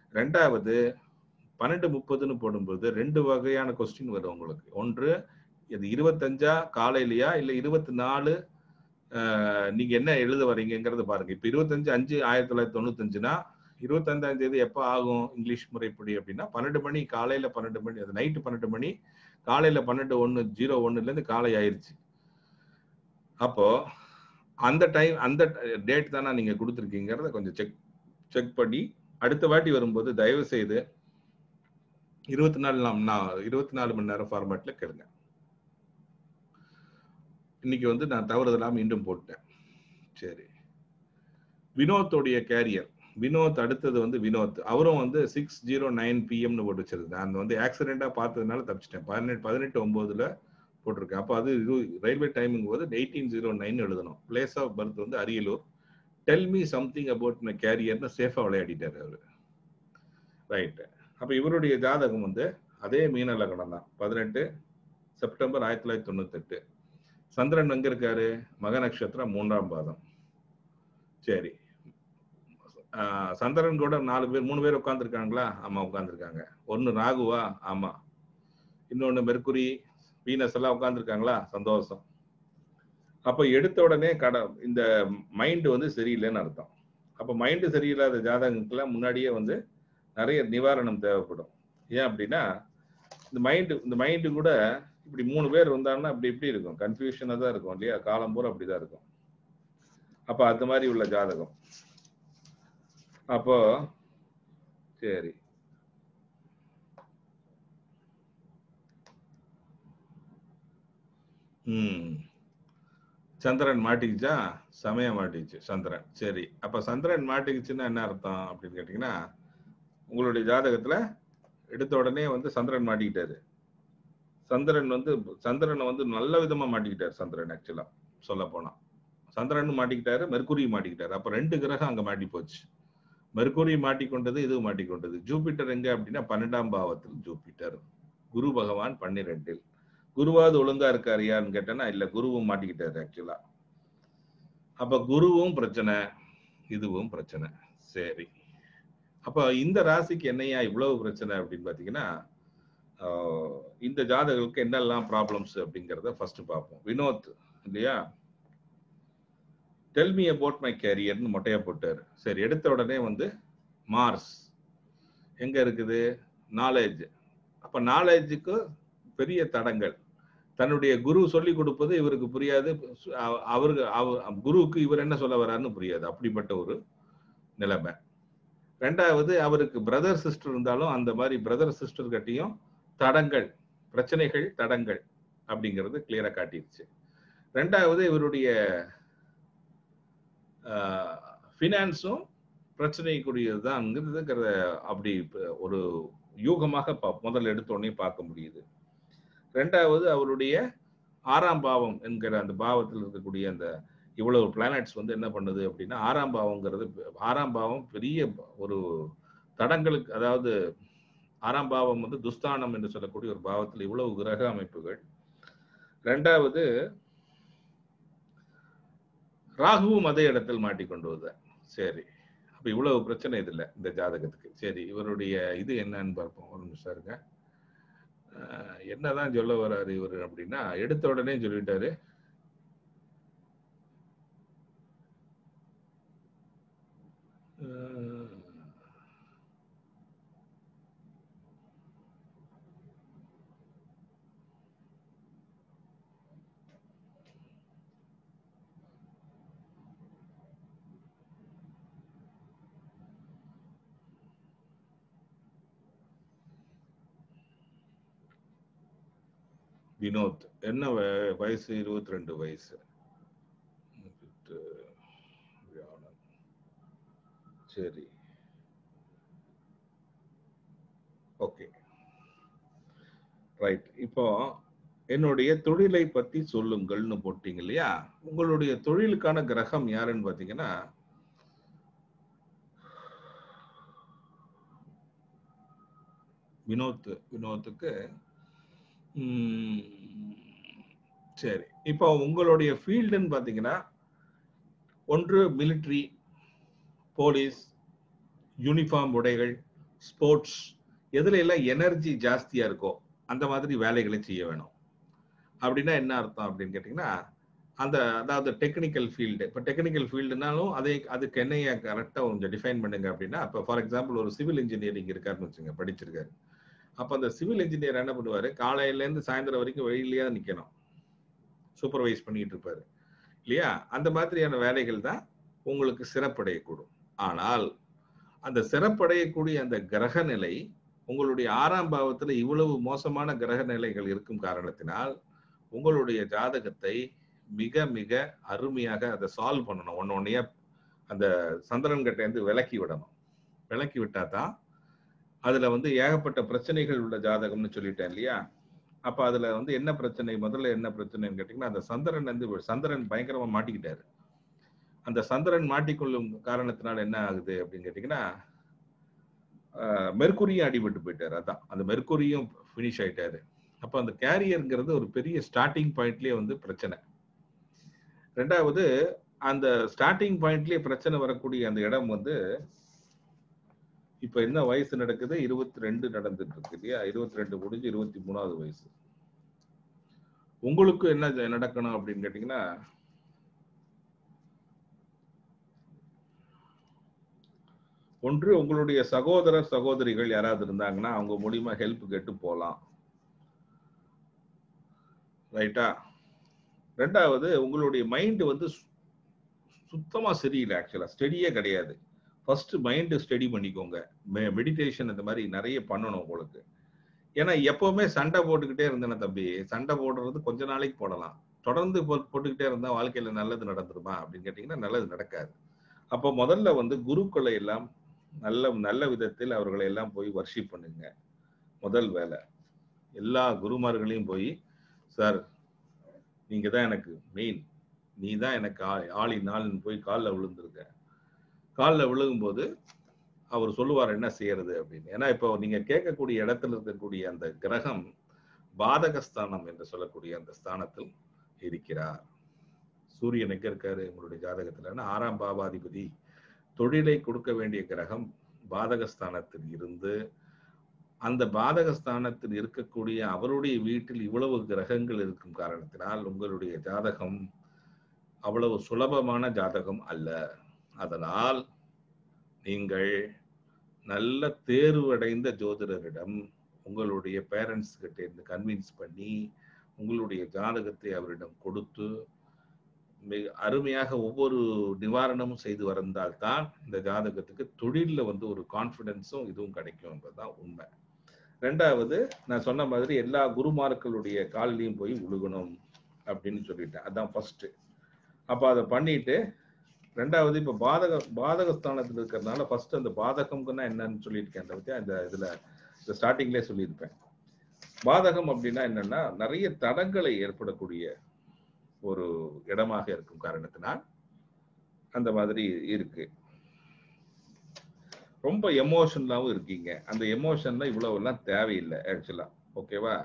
ரெண்டாவது பன்னெண்டு முப்பதுன்னு போடும்போது ரெண்டு வகையான கொஸ்டின் வரும் உங்களுக்கு ஒன்று இது இருபத்தஞ்சா காலையிலயா இல்ல இருபத்தி நாலு நீங்க என்ன எழுத வரீங்கிறத பாருங்க இப்ப இருபத்தஞ்சு அஞ்சு ஆயிரத்தி தொள்ளாயிரத்தி தொண்ணூத்தஞ்சுனா இருபத்தஞ்சாம் தேதி எப்ப ஆகும் இங்கிலீஷ் முறைப்படி அப்படின்னா பன்னெண்டு மணி காலையில பன்னெண்டு மணி அது நைட்டு பன்னெண்டு மணி காலையில பன்னெண்டு ஒன்னு ஜீரோ ஒன்னுல இருந்து காலை ஆயிருச்சு அப்போ அந்த டைம் அந்த டேட் தானே நீங்க கொடுத்துருக்கீங்கிறத கொஞ்சம் செக் செக் பண்ணி அடுத்த வாட்டி வரும்போது தயவு செய்து இருபத்தி நாலு நான் இருபத்தி நாலு மணி நேரம் ஃபார்மேட்ல கேளுங்க இன்னைக்கு வந்து நான் தவறுதெல்லாம் மீண்டும் போட்டேன் சரி வினோத்தோடைய கேரியர் வினோத் அடுத்தது வந்து வினோத் அவரும் வந்து சிக்ஸ் ஜீரோ நைன் பிஎம்னு போட்டு வச்சிருந்தேன் அந்த வந்து ஆக்சிடென்டா பார்த்ததுனால தப்பிச்சிட்டேன் பதினெட்டு பதினெட்டு ஒன்பதுல போட்டிருக்கேன் அப்போ அது ரயில்வே டைமிங் போது எயிட்டீன் ஜீரோ நைன் எழுதணும் பிளேஸ் ஆஃப் பர்த் வந்து Ariyalur tell me something about my கேரியர்னு சேஃபா விளையாடிட்டாரு அவரு ரைட் அப்ப இவருடைய ஜாதகம் வந்து அதே மீன லக்னம் தான் பதினெட்டு செப்டம்பர் ஆயிரத்தி தொள்ளாயிரத்தி தொண்ணூத்தி எட்டு சந்திரன் எங்க இருக்காரு மக நட்சத்திரம் மூன்றாம் பாதம் சரி சந்திரன் கூட நாலு பேர் மூணு பேர் உட்காந்துருக்காங்களா ஆமா உட்காந்துருக்காங்க ஒன்னு ராகுவா ஆமா இன்னொன்னு மெர்குரி வீனஸ் எல்லாம் உட்காந்துருக்காங்களா சந்தோஷம் அப்ப எடுத்த உடனே கட இந்த மைண்ட் வந்து சரியில்லைன்னு அர்த்தம் அப்ப மைண்டு சரியில்லாத ஜாதகங்களுக்கெல்லாம் முன்னாடியே வந்து நிறைய நிவாரணம் தேவைப்படும் ஏன் அப்படின்னா இந்த மைண்டு இந்த மைண்டு கூட இப்படி மூணு பேர் இருந்தாங்கன்னா அப்படி இப்படி இருக்கும் கன்ஃபியூஷனாக தான் இருக்கும் இல்லையா காலம் பூரா அப்படிதான் இருக்கும் அப்ப அந்த மாதிரி உள்ள ஜாதகம் அப்போ சரி ம் சந்திரன் மாட்டிக்கிச்சா சமயம் மாட்டிக்கிச்சு சந்திரன் சரி அப்ப சந்திரன் மாட்டிக்கிச்சுன்னா என்ன அர்த்தம் அப்படின்னு கேட்டீங்கன்னா உங்களுடைய ஜாதகத்துல எடுத்த உடனே வந்து சந்திரன் மாட்டிக்கிட்டாரு சந்திரன் வந்து சந்திரனை வந்து நல்ல விதமா மாட்டிக்கிட்டாரு சந்திரன் ஆக்சுவலா சொல்ல போனா சந்திரன் மாட்டிக்கிட்டாரு மெர்குரி மாட்டிக்கிட்டாரு அப்ப ரெண்டு கிரகம் அங்க மாட்டி போச்சு மெர்குரி மாட்டிக்கொண்டது இது மாட்டிக்கொண்டது ஜூபிட்டர் எங்க அப்படின்னா பன்னெண்டாம் பாவத்தில் ஜூபிட்டர் குரு பகவான் பன்னிரெண்டில் குருவாவது ஒழுங்கா இருக்காருயான்னு கேட்டேன்னா இல்ல குருவும் மாட்டிக்கிட்டாரு ஆக்சுவலா அப்ப குருவும் பிரச்சனை இதுவும் பிரச்சனை சரி அப்ப இந்த ராசிக்கு என்னையா இவ்வளவு பிரச்சனை அப்படின்னு பாத்தீங்கன்னா இந்த ஜாதகங்களுக்கு என்னெல்லாம் ப்ராப்ளம்ஸ் அப்படிங்கிறத ஃபர்ஸ்ட் பார்ப்போம் வினோத் இல்லையா டெல்மி அபவுட் மை கேரியர்னு மொட்டையா போட்டாரு சரி எடுத்த உடனே வந்து மார்ஸ் எங்க இருக்குது நாலேஜ் அப்ப நாலேஜுக்கு பெரிய தடங்கள் தன்னுடைய குரு சொல்லி கொடுப்பது இவருக்கு புரியாது அவருக்கு குருவுக்கு இவர் என்ன சொல்ல வர்றாருன்னு புரியாது அப்படிப்பட்ட ஒரு நிலைமை ரெண்டாவது அவருக்கு பிரதர் சிஸ்டர் இருந்தாலும் அந்த மாதிரி பிரதர் சிஸ்டர் கட்டியும் தடங்கள் பிரச்சனைகள் தடங்கள் அப்படிங்கிறது கிளியரா காட்டிடுச்சு ரெண்டாவது இவருடைய ஃபினான்ஸும் பிரச்சனைக்குரியது தான்ங்கிறத அப்படி ஒரு யூகமாக முதல்ல எடுத்தோடனே பார்க்க முடியுது ரெண்டாவது அவருடைய ஆறாம் பாவம் என்கிற அந்த பாவத்தில் இருக்கக்கூடிய அந்த இவ்வளவு பிளானட்ஸ் வந்து என்ன பண்ணுது அப்படின்னா ஆறாம் பாவங்கிறது ஆறாம் பாவம் பெரிய ஒரு தடங்களுக்கு அதாவது ஆறாம் பாவம் வந்து துஸ்தானம் என்று சொல்லக்கூடிய ஒரு பாவத்தில் இவ்வளவு கிரக அமைப்புகள் ரெண்டாவது ராகுவும் அதே இடத்தில் மாட்டிக்கொண்டு வருது சரி அப்ப இவ்வளவு பிரச்சனை இது இல்லை இந்த ஜாதகத்துக்கு சரி இவருடைய இது என்னன்னு பார்ப்போம் ஒரு நிமிஷம் இருங்க என்னதான் சொல்ல வர்றாரு இவர் அப்படின்னா எடுத்த உடனே சொல்லிட்டாரு வினோத் என்ன வயசு இருபத்தி ரெண்டு வயசு சரி ஓகே ரைட் இப்போ என்னுடைய தொழிலை பத்தி சொல்லுங்கள்னு போட்டீங்க இல்லையா உங்களுடைய தொழிலுக்கான கிரகம் யாருன்னு பாத்தீங்கன்னா வினோத் வினோத்துக்கு சரி இப்போ உங்களுடைய ஃபீல்டுன்னு பார்த்தீங்கன்னா ஒன்று மிலிட்ரி போலீஸ் யூனிஃபார்ம் உடைகள் ஸ்போர்ட்ஸ் எதுல எல்லாம் எனர்ஜி ஜாஸ்தியா இருக்கோ அந்த மாதிரி வேலைகளை செய்ய வேணும் அப்படின்னா என்ன அர்த்தம் அப்படின்னு கேட்டிங்கன்னா அந்த அதாவது டெக்னிக்கல் ஃபீல்டு இப்போ டெக்னிக்கல் ஃபீல்டுனாலும் அதை அதுக்கு என்னைய கரெக்டாக கொஞ்சம் டிஃபைன் பண்ணுங்க அப்படின்னா இப்போ ஃபார் எக்ஸாம்பிள் ஒரு சிவில் இன்ஜினியரிங் இருக்காருன்னு வச்சுங்க படிச்சிருக்காரு அப்போ அந்த சிவில் இன்ஜினியர் என்ன பண்ணுவார் காலையிலேருந்து சாயந்தரம் வரைக்கும் வெளியிலேயே நிற்கணும் சூப்பர்வைஸ் பண்ணிட்டு இருப்பாரு இல்லையா அந்த மாதிரியான வேலைகள் தான் உங்களுக்கு சிறப்படையக்கூடும் ஆனால் அந்த சிறப்படையக்கூடிய அந்த கிரக நிலை உங்களுடைய ஆறாம் பாவத்துல இவ்வளவு மோசமான கிரக நிலைகள் இருக்கும் காரணத்தினால் உங்களுடைய ஜாதகத்தை மிக மிக அருமையாக அதை சால்வ் பண்ணணும் ஒன்னு ஒன்னையா அந்த சந்திரன் கிட்ட இருந்து விலக்கி விடணும் விலக்கி விட்டா தான் அதுல வந்து ஏகப்பட்ட பிரச்சனைகள் உள்ள ஜாதகம்னு சொல்லிட்டேன் இல்லையா அப்ப அதுல வந்து என்ன பிரச்சனை முதல்ல என்ன பிரச்சனைன்னு கேட்டீங்கன்னா அந்த சந்திரன் வந்து சந்திரன் பயங்கரமா மாட்டிக்கிட்டாரு அந்த சந்திரன் மாட்டிக்கொள்ளும் காரணத்தினால என்ன ஆகுது அப்படின்னு கேட்டீங்கன்னா மெர்குரியும் அடிபட்டு போயிட்டாரு அதான் அந்த மெர்குரியும் ஃபினிஷ் ஆயிட்டாரு அப்போ அந்த கேரியருங்கிறது ஒரு பெரிய ஸ்டார்டிங் பாயிண்ட்லயே வந்து பிரச்சனை ரெண்டாவது அந்த ஸ்டார்டிங் பாயிண்ட்லயே பிரச்சனை வரக்கூடிய அந்த இடம் வந்து இப்ப என்ன வயசு நடக்குது இருபத்தி ரெண்டு நடந்துட்டு இருக்கு இல்லையா இருபத்தி ரெண்டு முடிஞ்சு இருபத்தி மூணாவது வயசு உங்களுக்கு என்ன நடக்கணும் அப்படின்னு கேட்டீங்கன்னா ஒன்று உங்களுடைய சகோதர சகோதரிகள் யாராவது இருந்தாங்கன்னா அவங்க மூலியமா ஹெல்ப் கேட்டு போகலாம் ரைட்டா ரெண்டாவது உங்களுடைய மைண்ட் வந்து சுத்தமா சரியில்லை ஆக்சுவலா ஸ்டெடியே கிடையாது ஃபர்ஸ்ட் மைண்டு ஸ்டடி பண்ணிக்கோங்க மெடிடேஷன் இந்த மாதிரி நிறைய பண்ணணும் உங்களுக்கு ஏன்னா எப்பவுமே சண்டை போட்டுக்கிட்டே இருந்தேன தம்பி சண்டை போடுறது கொஞ்ச நாளைக்கு போடலாம் தொடர்ந்து போட்டுக்கிட்டே இருந்தா வாழ்க்கையில நல்லது நடந்துருமா அப்படின்னு கேட்டீங்கன்னா நல்லது நடக்காது அப்போ முதல்ல வந்து குருக்களை எல்லாம் நல்ல நல்ல விதத்தில் அவர்களை எல்லாம் போய் வர்ஷிப் பண்ணுங்க முதல் வேலை எல்லா குருமார்களையும் போய் சார் நீங்க தான் எனக்கு மெயின் நீ தான் எனக்கு ஆளி நாள்னு போய் காலில் விழுந்திருக்க காலில் விழுகும்போது அவர் சொல்லுவார் என்ன செய்யறது அப்படின்னு ஏன்னா இப்போ நீங்க கேட்கக்கூடிய இடத்துல இருக்கக்கூடிய அந்த கிரகம் பாதகஸ்தானம் என்று சொல்லக்கூடிய அந்த ஸ்தானத்தில் இருக்கிறார் சூரியன் எங்க இருக்காரு உங்களுடைய ஜாதகத்துல ஆறாம் பாவாதிபதி தொழிலை கொடுக்க வேண்டிய கிரகம் பாதகஸ்தானத்தில் இருந்து அந்த பாதகஸ்தானத்தில் இருக்கக்கூடிய அவருடைய வீட்டில் இவ்வளவு கிரகங்கள் இருக்கும் காரணத்தினால் உங்களுடைய ஜாதகம் அவ்வளவு சுலபமான ஜாதகம் அல்ல அதனால் நீங்கள் நல்ல தேர்வடைந்த ஜோதிடரிடம் உங்களுடைய பேரண்ட்ஸ் கிட்ட இருந்து கன்வின்ஸ் பண்ணி உங்களுடைய ஜாதகத்தை அவரிடம் கொடுத்து மிக அருமையாக ஒவ்வொரு நிவாரணமும் செய்து வந்தால்தான் இந்த ஜாதகத்துக்கு தொழிலில் வந்து ஒரு கான்ஃபிடென்ஸும் இதுவும் கிடைக்கும் என்பதுதான் உண்மை ரெண்டாவது நான் சொன்ன மாதிரி எல்லா குருமார்களுடைய காலிலையும் போய் விழுகணும் அப்படின்னு சொல்லிட்டேன் அதான் ஃபர்ஸ்ட் அப்போ அதை பண்ணிட்டு ரெண்டாவது இப்போ பாதக பாதகஸ்தானத்தில் இருக்கிறதுனால ஃபர்ஸ்ட் அந்த பாதகம்னா என்னன்னு சொல்லியிருக்கேன் அந்த பத்தி அந்த இதுல இந்த ஸ்டார்டிங்லேயே சொல்லியிருப்பேன் பாதகம் அப்படின்னா என்னன்னா நிறைய தடங்களை ஏற்படக்கூடிய ஒரு இடமாக இருக்கும் காரணத்தினால் அந்த மாதிரி இருக்கு ரொம்ப எமோஷனலாவும் இருக்கீங்க அந்த எமோஷன்ல இவ்வளவு எல்லாம் தேவையில்லை ஆக்சுவலா ஓகேவா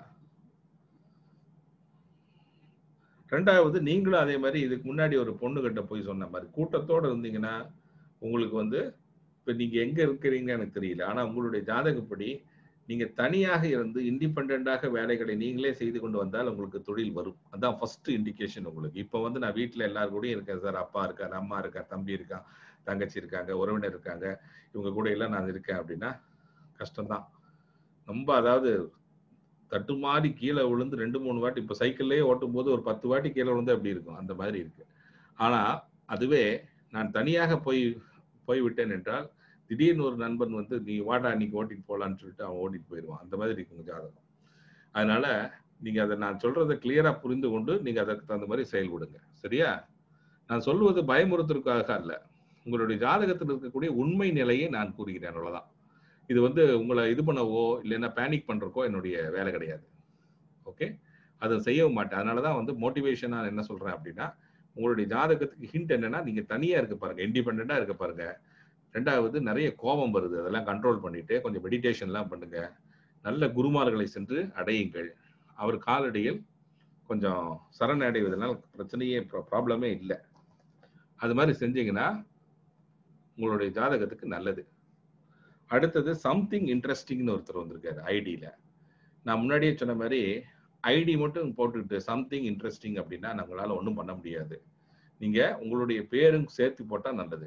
ரெண்டாவது நீங்களும் அதே மாதிரி இதுக்கு முன்னாடி ஒரு பொண்ணு கிட்ட போய் சொன்ன மாதிரி கூட்டத்தோட இருந்தீங்கன்னா உங்களுக்கு வந்து இப்ப நீங்க எங்க இருக்கிறீங்கன்னு எனக்கு தெரியல ஆனா உங்களுடைய ஜாதகப்படி நீங்க தனியாக இருந்து இண்டிபெண்டாக வேலைகளை நீங்களே செய்து கொண்டு வந்தால் உங்களுக்கு தொழில் வரும் அதான் ஃபர்ஸ்ட் இண்டிகேஷன் உங்களுக்கு இப்போ வந்து நான் வீட்டில் எல்லாரும் கூடயும் இருக்கேன் சார் அப்பா இருக்கார் அம்மா இருக்கா தம்பி இருக்கான் தங்கச்சி இருக்காங்க உறவினர் இருக்காங்க இவங்க கூட எல்லாம் நான் இருக்கேன் அப்படின்னா கஷ்டம்தான் ரொம்ப அதாவது தட்டு மாறி கீழே விழுந்து ரெண்டு மூணு வாட்டி இப்போ சைக்கிள்லேயே ஓட்டும் போது ஒரு பத்து வாட்டி கீழே விழுந்து அப்படி இருக்கும் அந்த மாதிரி இருக்கு ஆனா அதுவே நான் தனியாக போய் போய்விட்டேன் என்றால் திடீர்னு ஒரு நண்பன் வந்து நீ வாடா இன்னைக்கு ஓட்டிட்டு போலான்னு சொல்லிட்டு அவன் ஓட்டிட்டு போயிடுவான் அந்த மாதிரி இருக்குங்க ஜாதகம் அதனால நீங்க அதை நான் சொல்றதை கிளியரா புரிந்து கொண்டு நீங்க அதற்கு தகுந்த மாதிரி செயல்படுங்க சரியா நான் சொல்லுவது பயமுறுத்தலுக்காக அல்ல உங்களுடைய ஜாதகத்தில் இருக்கக்கூடிய உண்மை நிலையை நான் கூறுகிறேன் அவ்வளவுதான் இது வந்து உங்களை இது பண்ணவோ இல்லைன்னா பேனிக் பண்றக்கோ என்னுடைய வேலை கிடையாது ஓகே அதை செய்யவும் மாட்டேன் அதனாலதான் வந்து மோட்டிவேஷன் நான் என்ன சொல்றேன் அப்படின்னா உங்களுடைய ஜாதகத்துக்கு ஹிண்ட் என்னன்னா நீங்க தனியா இருக்க பாருங்க இண்டிபெண்டா இருக்க பாருங்க ரெண்டாவது நிறைய கோபம் வருது அதெல்லாம் கண்ட்ரோல் பண்ணிட்டு கொஞ்சம் மெடிடேஷன்லாம் பண்ணுங்க நல்ல குருமார்களை சென்று அடையுங்கள் அவர் காலடியில் கொஞ்சம் சரணடைவதனால் பிரச்சனையே ப்ராப்ளமே இல்லை அது மாதிரி செஞ்சீங்கன்னா உங்களுடைய ஜாதகத்துக்கு நல்லது அடுத்தது சம்திங் இன்ட்ரெஸ்டிங்னு ஒருத்தர் வந்திருக்காரு ஐடியில் நான் முன்னாடியே சொன்ன மாதிரி ஐடி மட்டும் போட்டுக்கிட்டு சம்திங் இன்ட்ரெஸ்டிங் அப்படின்னா நம்மளால ஒன்றும் பண்ண முடியாது நீங்க உங்களுடைய பேரும் சேர்த்து போட்டா நல்லது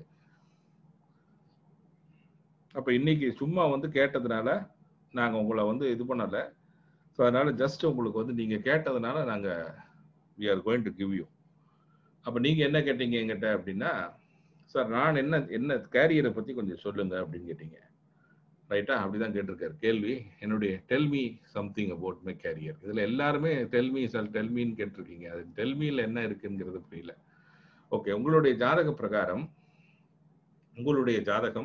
அப்ப இன்னைக்கு சும்மா வந்து கேட்டதுனால நாங்க உங்களை வந்து இது பண்ணல ஸோ அதனால ஜஸ்ட் உங்களுக்கு வந்து நீங்க கேட்டதுனால நாங்க we are going to give you அப்ப நீங்க என்ன கேட்டீங்க என்கிட்ட அப்படின்னா சார் நான் என்ன என்ன கேரியரை பத்தி கொஞ்சம் சொல்லுங்க அப்படின்னு கேட்டீங்க ரைட்டா அப்படிதான் கேட்டிருக்காரு கேள்வி என்னுடைய tell me something about my career இதுல எல்லாருமே டெல்மி சார் டெல்மின்னு கேட்டிருக்கீங்க அது டெல்மியில் என்ன இருக்குங்கிறது புரியல ஓகே உங்களுடைய ஜாதக பிரகாரம் உங்களுடைய ஜாதகம்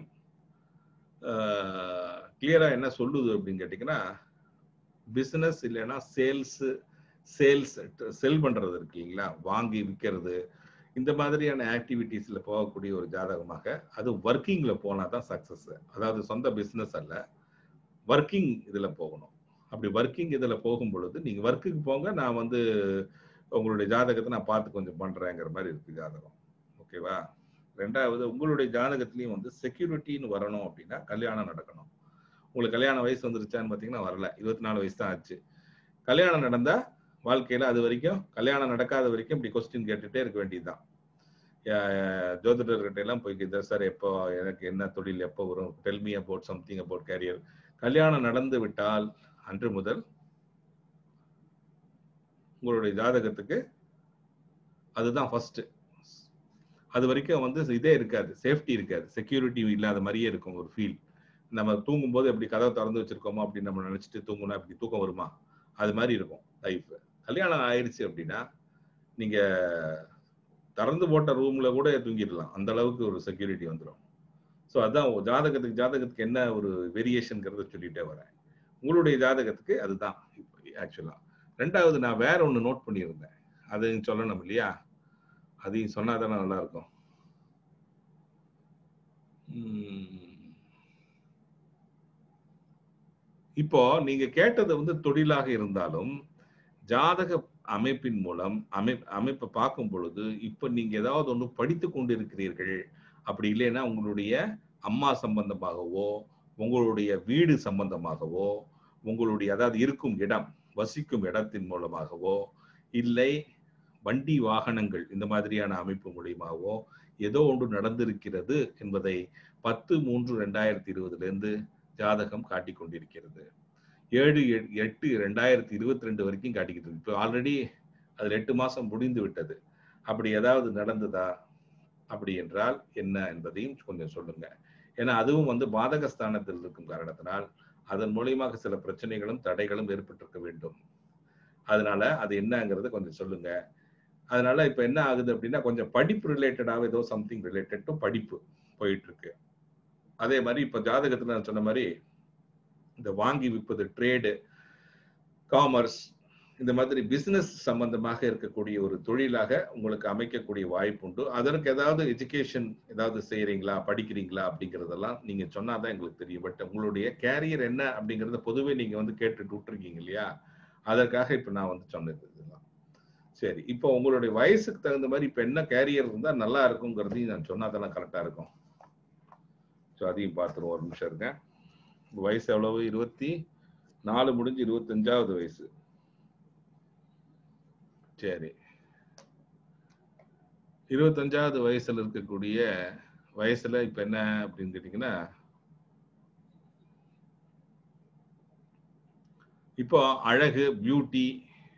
கிளியரா என்ன சொல்லுது அப்படின்னு கேட்டீங்கன்னா பிசினஸ் இல்லைன்னா சேல்ஸ் சேல்ஸ் செல் பண்றது இருக்கு இல்லைங்களா வாங்கி விற்கிறது இந்த மாதிரியான ஆக்டிவிட்டீஸ்ல போகக்கூடிய ஒரு ஜாதகமாக அது ஒர்க்கிங்ல போனா தான் சக்சஸ் அதாவது சொந்த பிசினஸ் அல்ல ஒர்க்கிங் இதுல போகணும் அப்படி ஒர்க்கிங் இதுல போகும் பொழுது நீங்க ஒர்க்குக்கு போங்க நான் வந்து உங்களுடைய ஜாதகத்தை நான் பார்த்து கொஞ்சம் பண்றேங்கிற மாதிரி இருக்கு ஜாதகம் ஓகேவா ரெண்டாவது உங்களுடைய ஜாதகத்திலையும் வந்து செக்யூரிட்டின்னு வரணும் அப்படின்னா கல்யாணம் நடக்கணும் உங்களுக்கு கல்யாண வயசு வந்துருச்சான்னு பார்த்தீங்கன்னா வரல இருபத்தி நாலு வயசு தான் ஆச்சு கல்யாணம் நடந்தா வாழ்க்கையில அது வரைக்கும் கல்யாணம் நடக்காத வரைக்கும் இப்படி கொஸ்டின் கேட்டுட்டே இருக்க வேண்டியதுதான் ஜோதிடர்கிட்ட எல்லாம் போய் சார் எப்போ எனக்கு என்ன தொழில் எப்போ வரும் tell me about something about career கல்யாணம் நடந்து விட்டால் அன்று முதல் உங்களுடைய ஜாதகத்துக்கு அதுதான் ஃபர்ஸ்ட் அது வரைக்கும் வந்து இதே இருக்காது சேஃப்டி இருக்காது செக்யூரிட்டி இல்லாத மாதிரியே இருக்கும் ஒரு ஃபீல் நம்ம தூங்கும் போது எப்படி கதவை திறந்து வச்சிருக்கோமோ அப்படின்னு நம்ம நினைச்சிட்டு தூங்கணும் அப்படி தூக்கம் வருமா அது மாதிரி இருக்கும் லைஃப் கல்யாணம் ஆயிடுச்சு அப்படின்னா நீங்க திறந்து போட்ட ரூம்ல கூட தூங்கிடலாம் அந்த அளவுக்கு ஒரு செக்யூரிட்டி வந்துடும் ஸோ அதான் ஜாதகத்துக்கு ஜாதகத்துக்கு என்ன ஒரு வேரியேஷன்ங்கிறத சொல்லிட்டே வரேன் உங்களுடைய ஜாதகத்துக்கு அதுதான் ஆக்சுவலா ரெண்டாவது நான் வேற ஒன்று நோட் பண்ணியிருந்தேன் அது சொல்லணும் இல்லையா அதையும் சொன்னாதானே நல்லா இருக்கும் இப்போ நீங்க கேட்டது வந்து தொழிலாக இருந்தாலும் ஜாதக அமைப்பின் மூலம் அமை அமைப்பை பார்க்கும் பொழுது இப்ப நீங்க ஏதாவது ஒன்று படித்து கொண்டு இருக்கிறீர்கள் அப்படி இல்லைன்னா உங்களுடைய அம்மா சம்பந்தமாகவோ உங்களுடைய வீடு சம்பந்தமாகவோ உங்களுடைய அதாவது இருக்கும் இடம் வசிக்கும் இடத்தின் மூலமாகவோ இல்லை வண்டி வாகனங்கள் இந்த மாதிரியான அமைப்பு மூலியமாகவோ ஏதோ ஒன்று நடந்திருக்கிறது என்பதை பத்து மூன்று ரெண்டாயிரத்தி இருபதுல இருந்து ஜாதகம் காட்டிக் கொண்டிருக்கிறது ஏழு எட்டு ரெண்டாயிரத்தி இருபத்தி ரெண்டு வரைக்கும் காட்டிக்கிட்டு இருக்கு இப்போ ஆல்ரெடி அதுல எட்டு மாசம் முடிந்து விட்டது அப்படி ஏதாவது நடந்ததா அப்படி என்றால் என்ன என்பதையும் கொஞ்சம் சொல்லுங்க ஏன்னா அதுவும் வந்து பாதகஸ்தானத்தில் இருக்கும் காரணத்தினால் அதன் மூலியமாக சில பிரச்சனைகளும் தடைகளும் ஏற்பட்டிருக்க வேண்டும் அதனால அது என்னங்கிறது கொஞ்சம் சொல்லுங்க அதனால இப்ப என்ன ஆகுது அப்படின்னா கொஞ்சம் படிப்பு ரிலேட்டடாக ஏதோ சம்திங் ரிலேட்டட் டு படிப்பு போயிட்டு இருக்கு அதே மாதிரி இப்ப ஜாதகத்துல நான் சொன்ன மாதிரி இந்த வாங்கி விற்பது ட்ரேடு காமர்ஸ் இந்த மாதிரி பிசினஸ் சம்பந்தமாக இருக்கக்கூடிய ஒரு தொழிலாக உங்களுக்கு அமைக்கக்கூடிய வாய்ப்பு உண்டு அதற்கு ஏதாவது எஜுகேஷன் ஏதாவது செய்யறீங்களா படிக்கிறீங்களா அப்படிங்கறதெல்லாம் நீங்க சொன்னாதான் எங்களுக்கு தெரியும் பட் உங்களுடைய கேரியர் என்ன அப்படிங்கறத பொதுவே நீங்க வந்து கேட்டுட்டு விட்டுருக்கீங்க இல்லையா அதற்காக இப்ப நான் வந்து சொன்னது இதெல்லாம் சரி இப்போ உங்களுடைய வயசுக்கு தகுந்த மாதிரி இப்ப என்ன கேரியர் இருந்தா நல்லா இருக்குங்கிறதையும் நான் சொன்னாதான் கரெக்டா இருக்கும் ஸோ அதையும் பார்த்துருவோம் ஒரு நிமிஷம் இருங்க வயசு எவ்வளவு இருபத்தி நாலு முடிஞ்சு இருபத்தஞ்சாவது வயசு சரி இருபத்தஞ்சாவது வயசுல இருக்கக்கூடிய வயசுல இப்ப என்ன அப்படின்னு கேட்டீங்கன்னா இப்போ அழகு பியூட்டி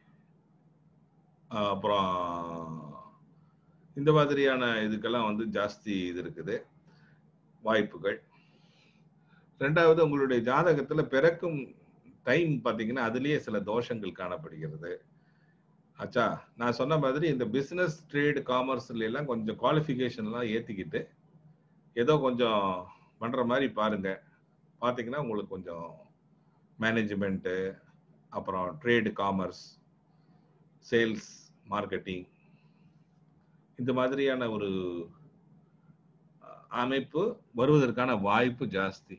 அப்புறம் இந்த மாதிரியான இதுக்கெல்லாம் வந்து ஜாஸ்தி இது இருக்குது வாய்ப்புகள் ரெண்டாவது உங்களுடைய ஜாதகத்துல பிறக்கும் டைம் பாத்தீங்கன்னா அதுலயே சில தோஷங்கள் காணப்படுகிறது ஆச்சா நான் சொன்ன மாதிரி இந்த பிசினஸ் ட்ரேடு காமர்ஸ்ல எல்லாம் கொஞ்சம் குவாலிஃபிகேஷன்லாம் ஏத்திக்கிட்டு ஏதோ கொஞ்சம் பண்ற மாதிரி பாருங்க பாத்தீங்கன்னா உங்களுக்கு கொஞ்சம் மேனேஜ்மெண்ட்டு அப்புறம் ட்ரேடு காமர்ஸ் சேல்ஸ் மார்க்கெட்டிங் இந்த மாதிரியான ஒரு அமைப்பு வருவதற்கான வாய்ப்பு ஜாஸ்தி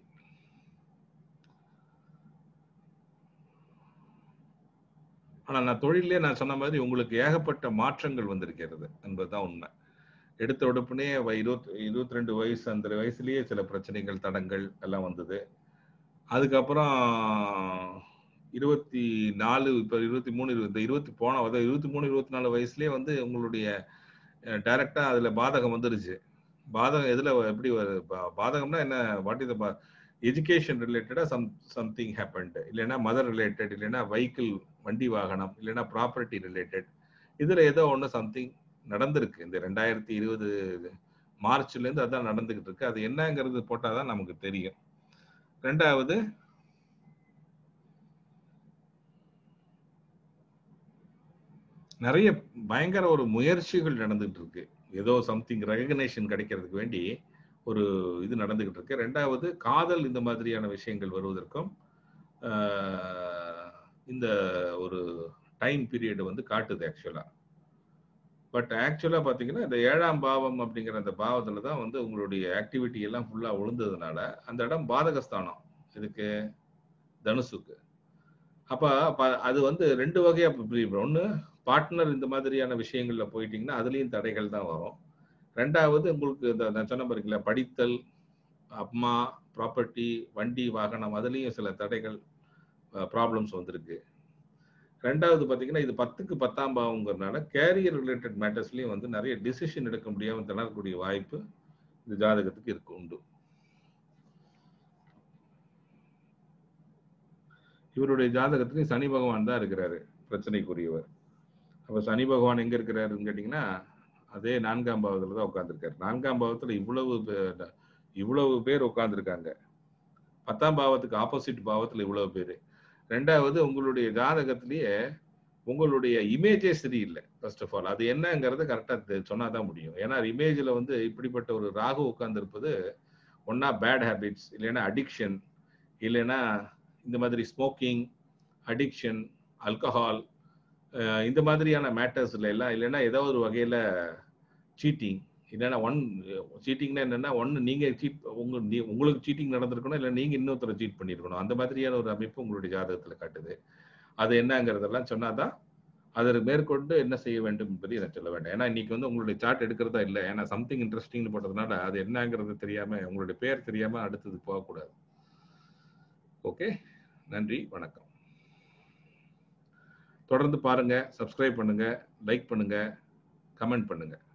ஆனா நான் தொழிலே நான் சொன்ன மாதிரி உங்களுக்கு ஏகப்பட்ட மாற்றங்கள் வந்திருக்கிறது என்பதுதான் உண்மை எடுத்த உடப்புனே இருபத்தி இருபத்தி ரெண்டு வயசு அந்த வயசுலயே சில பிரச்சனைகள் தடங்கள் எல்லாம் வந்தது அதுக்கப்புறம் இருபத்தி நாலு இப்போ இருபத்தி மூணு இந்த இருபத்தி போன அதாவது இருபத்தி மூணு இருபத்தி நாலு வயசுலயே வந்து உங்களுடைய டைரக்டா அதுல பாதகம் வந்துருச்சு பாதகம் எதுல எப்படி வருது பா- பாதகம்னா என்ன வாட் இஸ் எஜுகேஷன் ரிலேட்டடா சம் சம்திங் ஹேப்பன்ட் இல்லைன்னா மதர் ரிலேட்டட் இல்லைன்னா வெஹிக்கிள் வண்டி வாகனம் இல்லைன்னா ப்ராப்பர்ட்டி ரிலேட்டட் இதுல ஏதோ ஒன்று சம்திங் நடந்திருக்கு இந்த ரெண்டாயிரத்தி இருபது மார்ச்ல இருந்து அதான் நடந்துகிட்டு இருக்கு அது என்னங்கிறது போட்டாதான் நமக்கு தெரியும் ரெண்டாவது நிறைய பயங்கர ஒரு முயற்சிகள் நடந்துகிட்டு இருக்கு ஏதோ சம்திங் ரெகக்னேஷன் கிடைக்கிறதுக்கு வேண்டி ஒரு இது நடந்துகிட்டு இருக்கு ரெண்டாவது காதல் இந்த மாதிரியான விஷயங்கள் வருவதற்கும் ஆஹ், இந்த ஒரு டைம் பீரியட் வந்து காட்டுது ஆக்சுவலா பட் ஆக்சுவலா பாத்தீங்கன்னா இந்த ஏழாம் பாவம் அப்படிங்கிற அந்த பாவத்துல தான் வந்து உங்களுடைய ஆக்டிவிட்டி எல்லாம் ஃபுல்லா விழுந்ததுனால அந்த இடம் பாதகஸ்தானம் இதுக்கு தனுசுக்கு அப்ப ப- அது வந்து ரெண்டு வகையா பிரிவு ஒண்ணு பார்ட்னர் இந்த மாதிரியான விஷயங்கள்ல போயிட்டீங்கன்னா அதுலயும் தடைகள் தான் வரும் ரெண்டாவது உங்களுக்கு இந்த நான் சொன்ன பாருங்களா படித்தல் அம்மா ப்ராப்பர்ட்டி வண்டி வாகனம் அதுலயும் சில தடைகள் ப்ராப்ளம்ஸ் வந்திருக்கு ரெண்டாவது பாத்தீங்கன்னா இது பத்துக்கு பத்தாம் பாவங்கிறதுனால கேரியர் ரிலேட்டட் மேட்டர்ஸ்லயும் வந்து நிறைய டிசிஷன் எடுக்க முடியாம திணறக்கூடிய வாய்ப்பு இந்த ஜாதகத்துக்கு இருக்கு உண்டு இவருடைய ஜாதகத்துக்கு சனி பகவான் தான் இருக்கிறாரு பிரச்சனைக்குரியவர் அப்ப சனி பகவான் எங்க இருக்கிறாருன்னு கேட்டீங்கன்னா அதே நான்காம் பாவத்துல தான் உட்கார்ந்துருக்காரு நான்காம் பாவத்துல இவ்வளவு பே- இவ்வளவு பேர் உட்கார்ந்துருக்காங்க பத்தாம் பாவத்துக்கு ஆப்போசிட் பாவத்துல இவ்வளவு பேர் ரெண்டாவது உங்களுடைய ஜாதகத்திலேயே உங்களுடைய இமேஜே சரியில்லை ஃபர்ஸ்ட் ஆஃப் ஆல் அது என்னங்கிறத கரெக்டாக சொன்னாதான் முடியும் ஏன்னா இமேஜில் வந்து இப்படிப்பட்ட ஒரு ராகு உட்கார்ந்துருப்பது ஒன்னா பேட் ஹேபிட்ஸ் இல்லைன்னா அடிக்ஷன் இல்லைன்னா இந்த மாதிரி ஸ்மோக்கிங் அடிக்ஷன் ஆல்கஹால் இந்த மாதிரியான மேட்டர்ஸ்ல எல்லாம் இல்லைன்னா ஏதோ ஒரு வகையில சீட்டிங் இல்லைன்னா ஒன் சீட்டிங்னா என்னன்னா ஒன்னு நீங்க சீட் உங்க நீ- உங்களுக்கு சீட்டிங் நடந்திருக்கணும் இல்லை நீங்க இன்னொருத்தரை சீட் பண்ணியிருக்கணும் அந்த மாதிரியான ஒரு அமைப்பு உங்களுடைய ஜாதகத்துல காட்டுது அது என்னங்கிறதெல்லாம் சொன்னாதான் அதை மேற்கொண்டு என்ன செய்ய வேண்டும் என்பதை எனக்கு சொல்ல வேண்டாம் ஏன்னா இன்னைக்கு வந்து உங்களுடைய சார்ட் எடுக்கிறதா இல்லை ஏன்னா சம்திங் இன்ட்ரெஸ்டிங்னு போட்டதுனால அது என்னங்கிறது தெரியாம உங்களுடைய பேர் தெரியாம அடுத்தது போகக்கூடாது ஓகே நன்றி வணக்கம் தொடர்ந்து பாருங்க சப்ஸ்கிரைப் பண்ணுங்க லைக் பண்ணுங்க கமெண்ட் பண்ணுங்க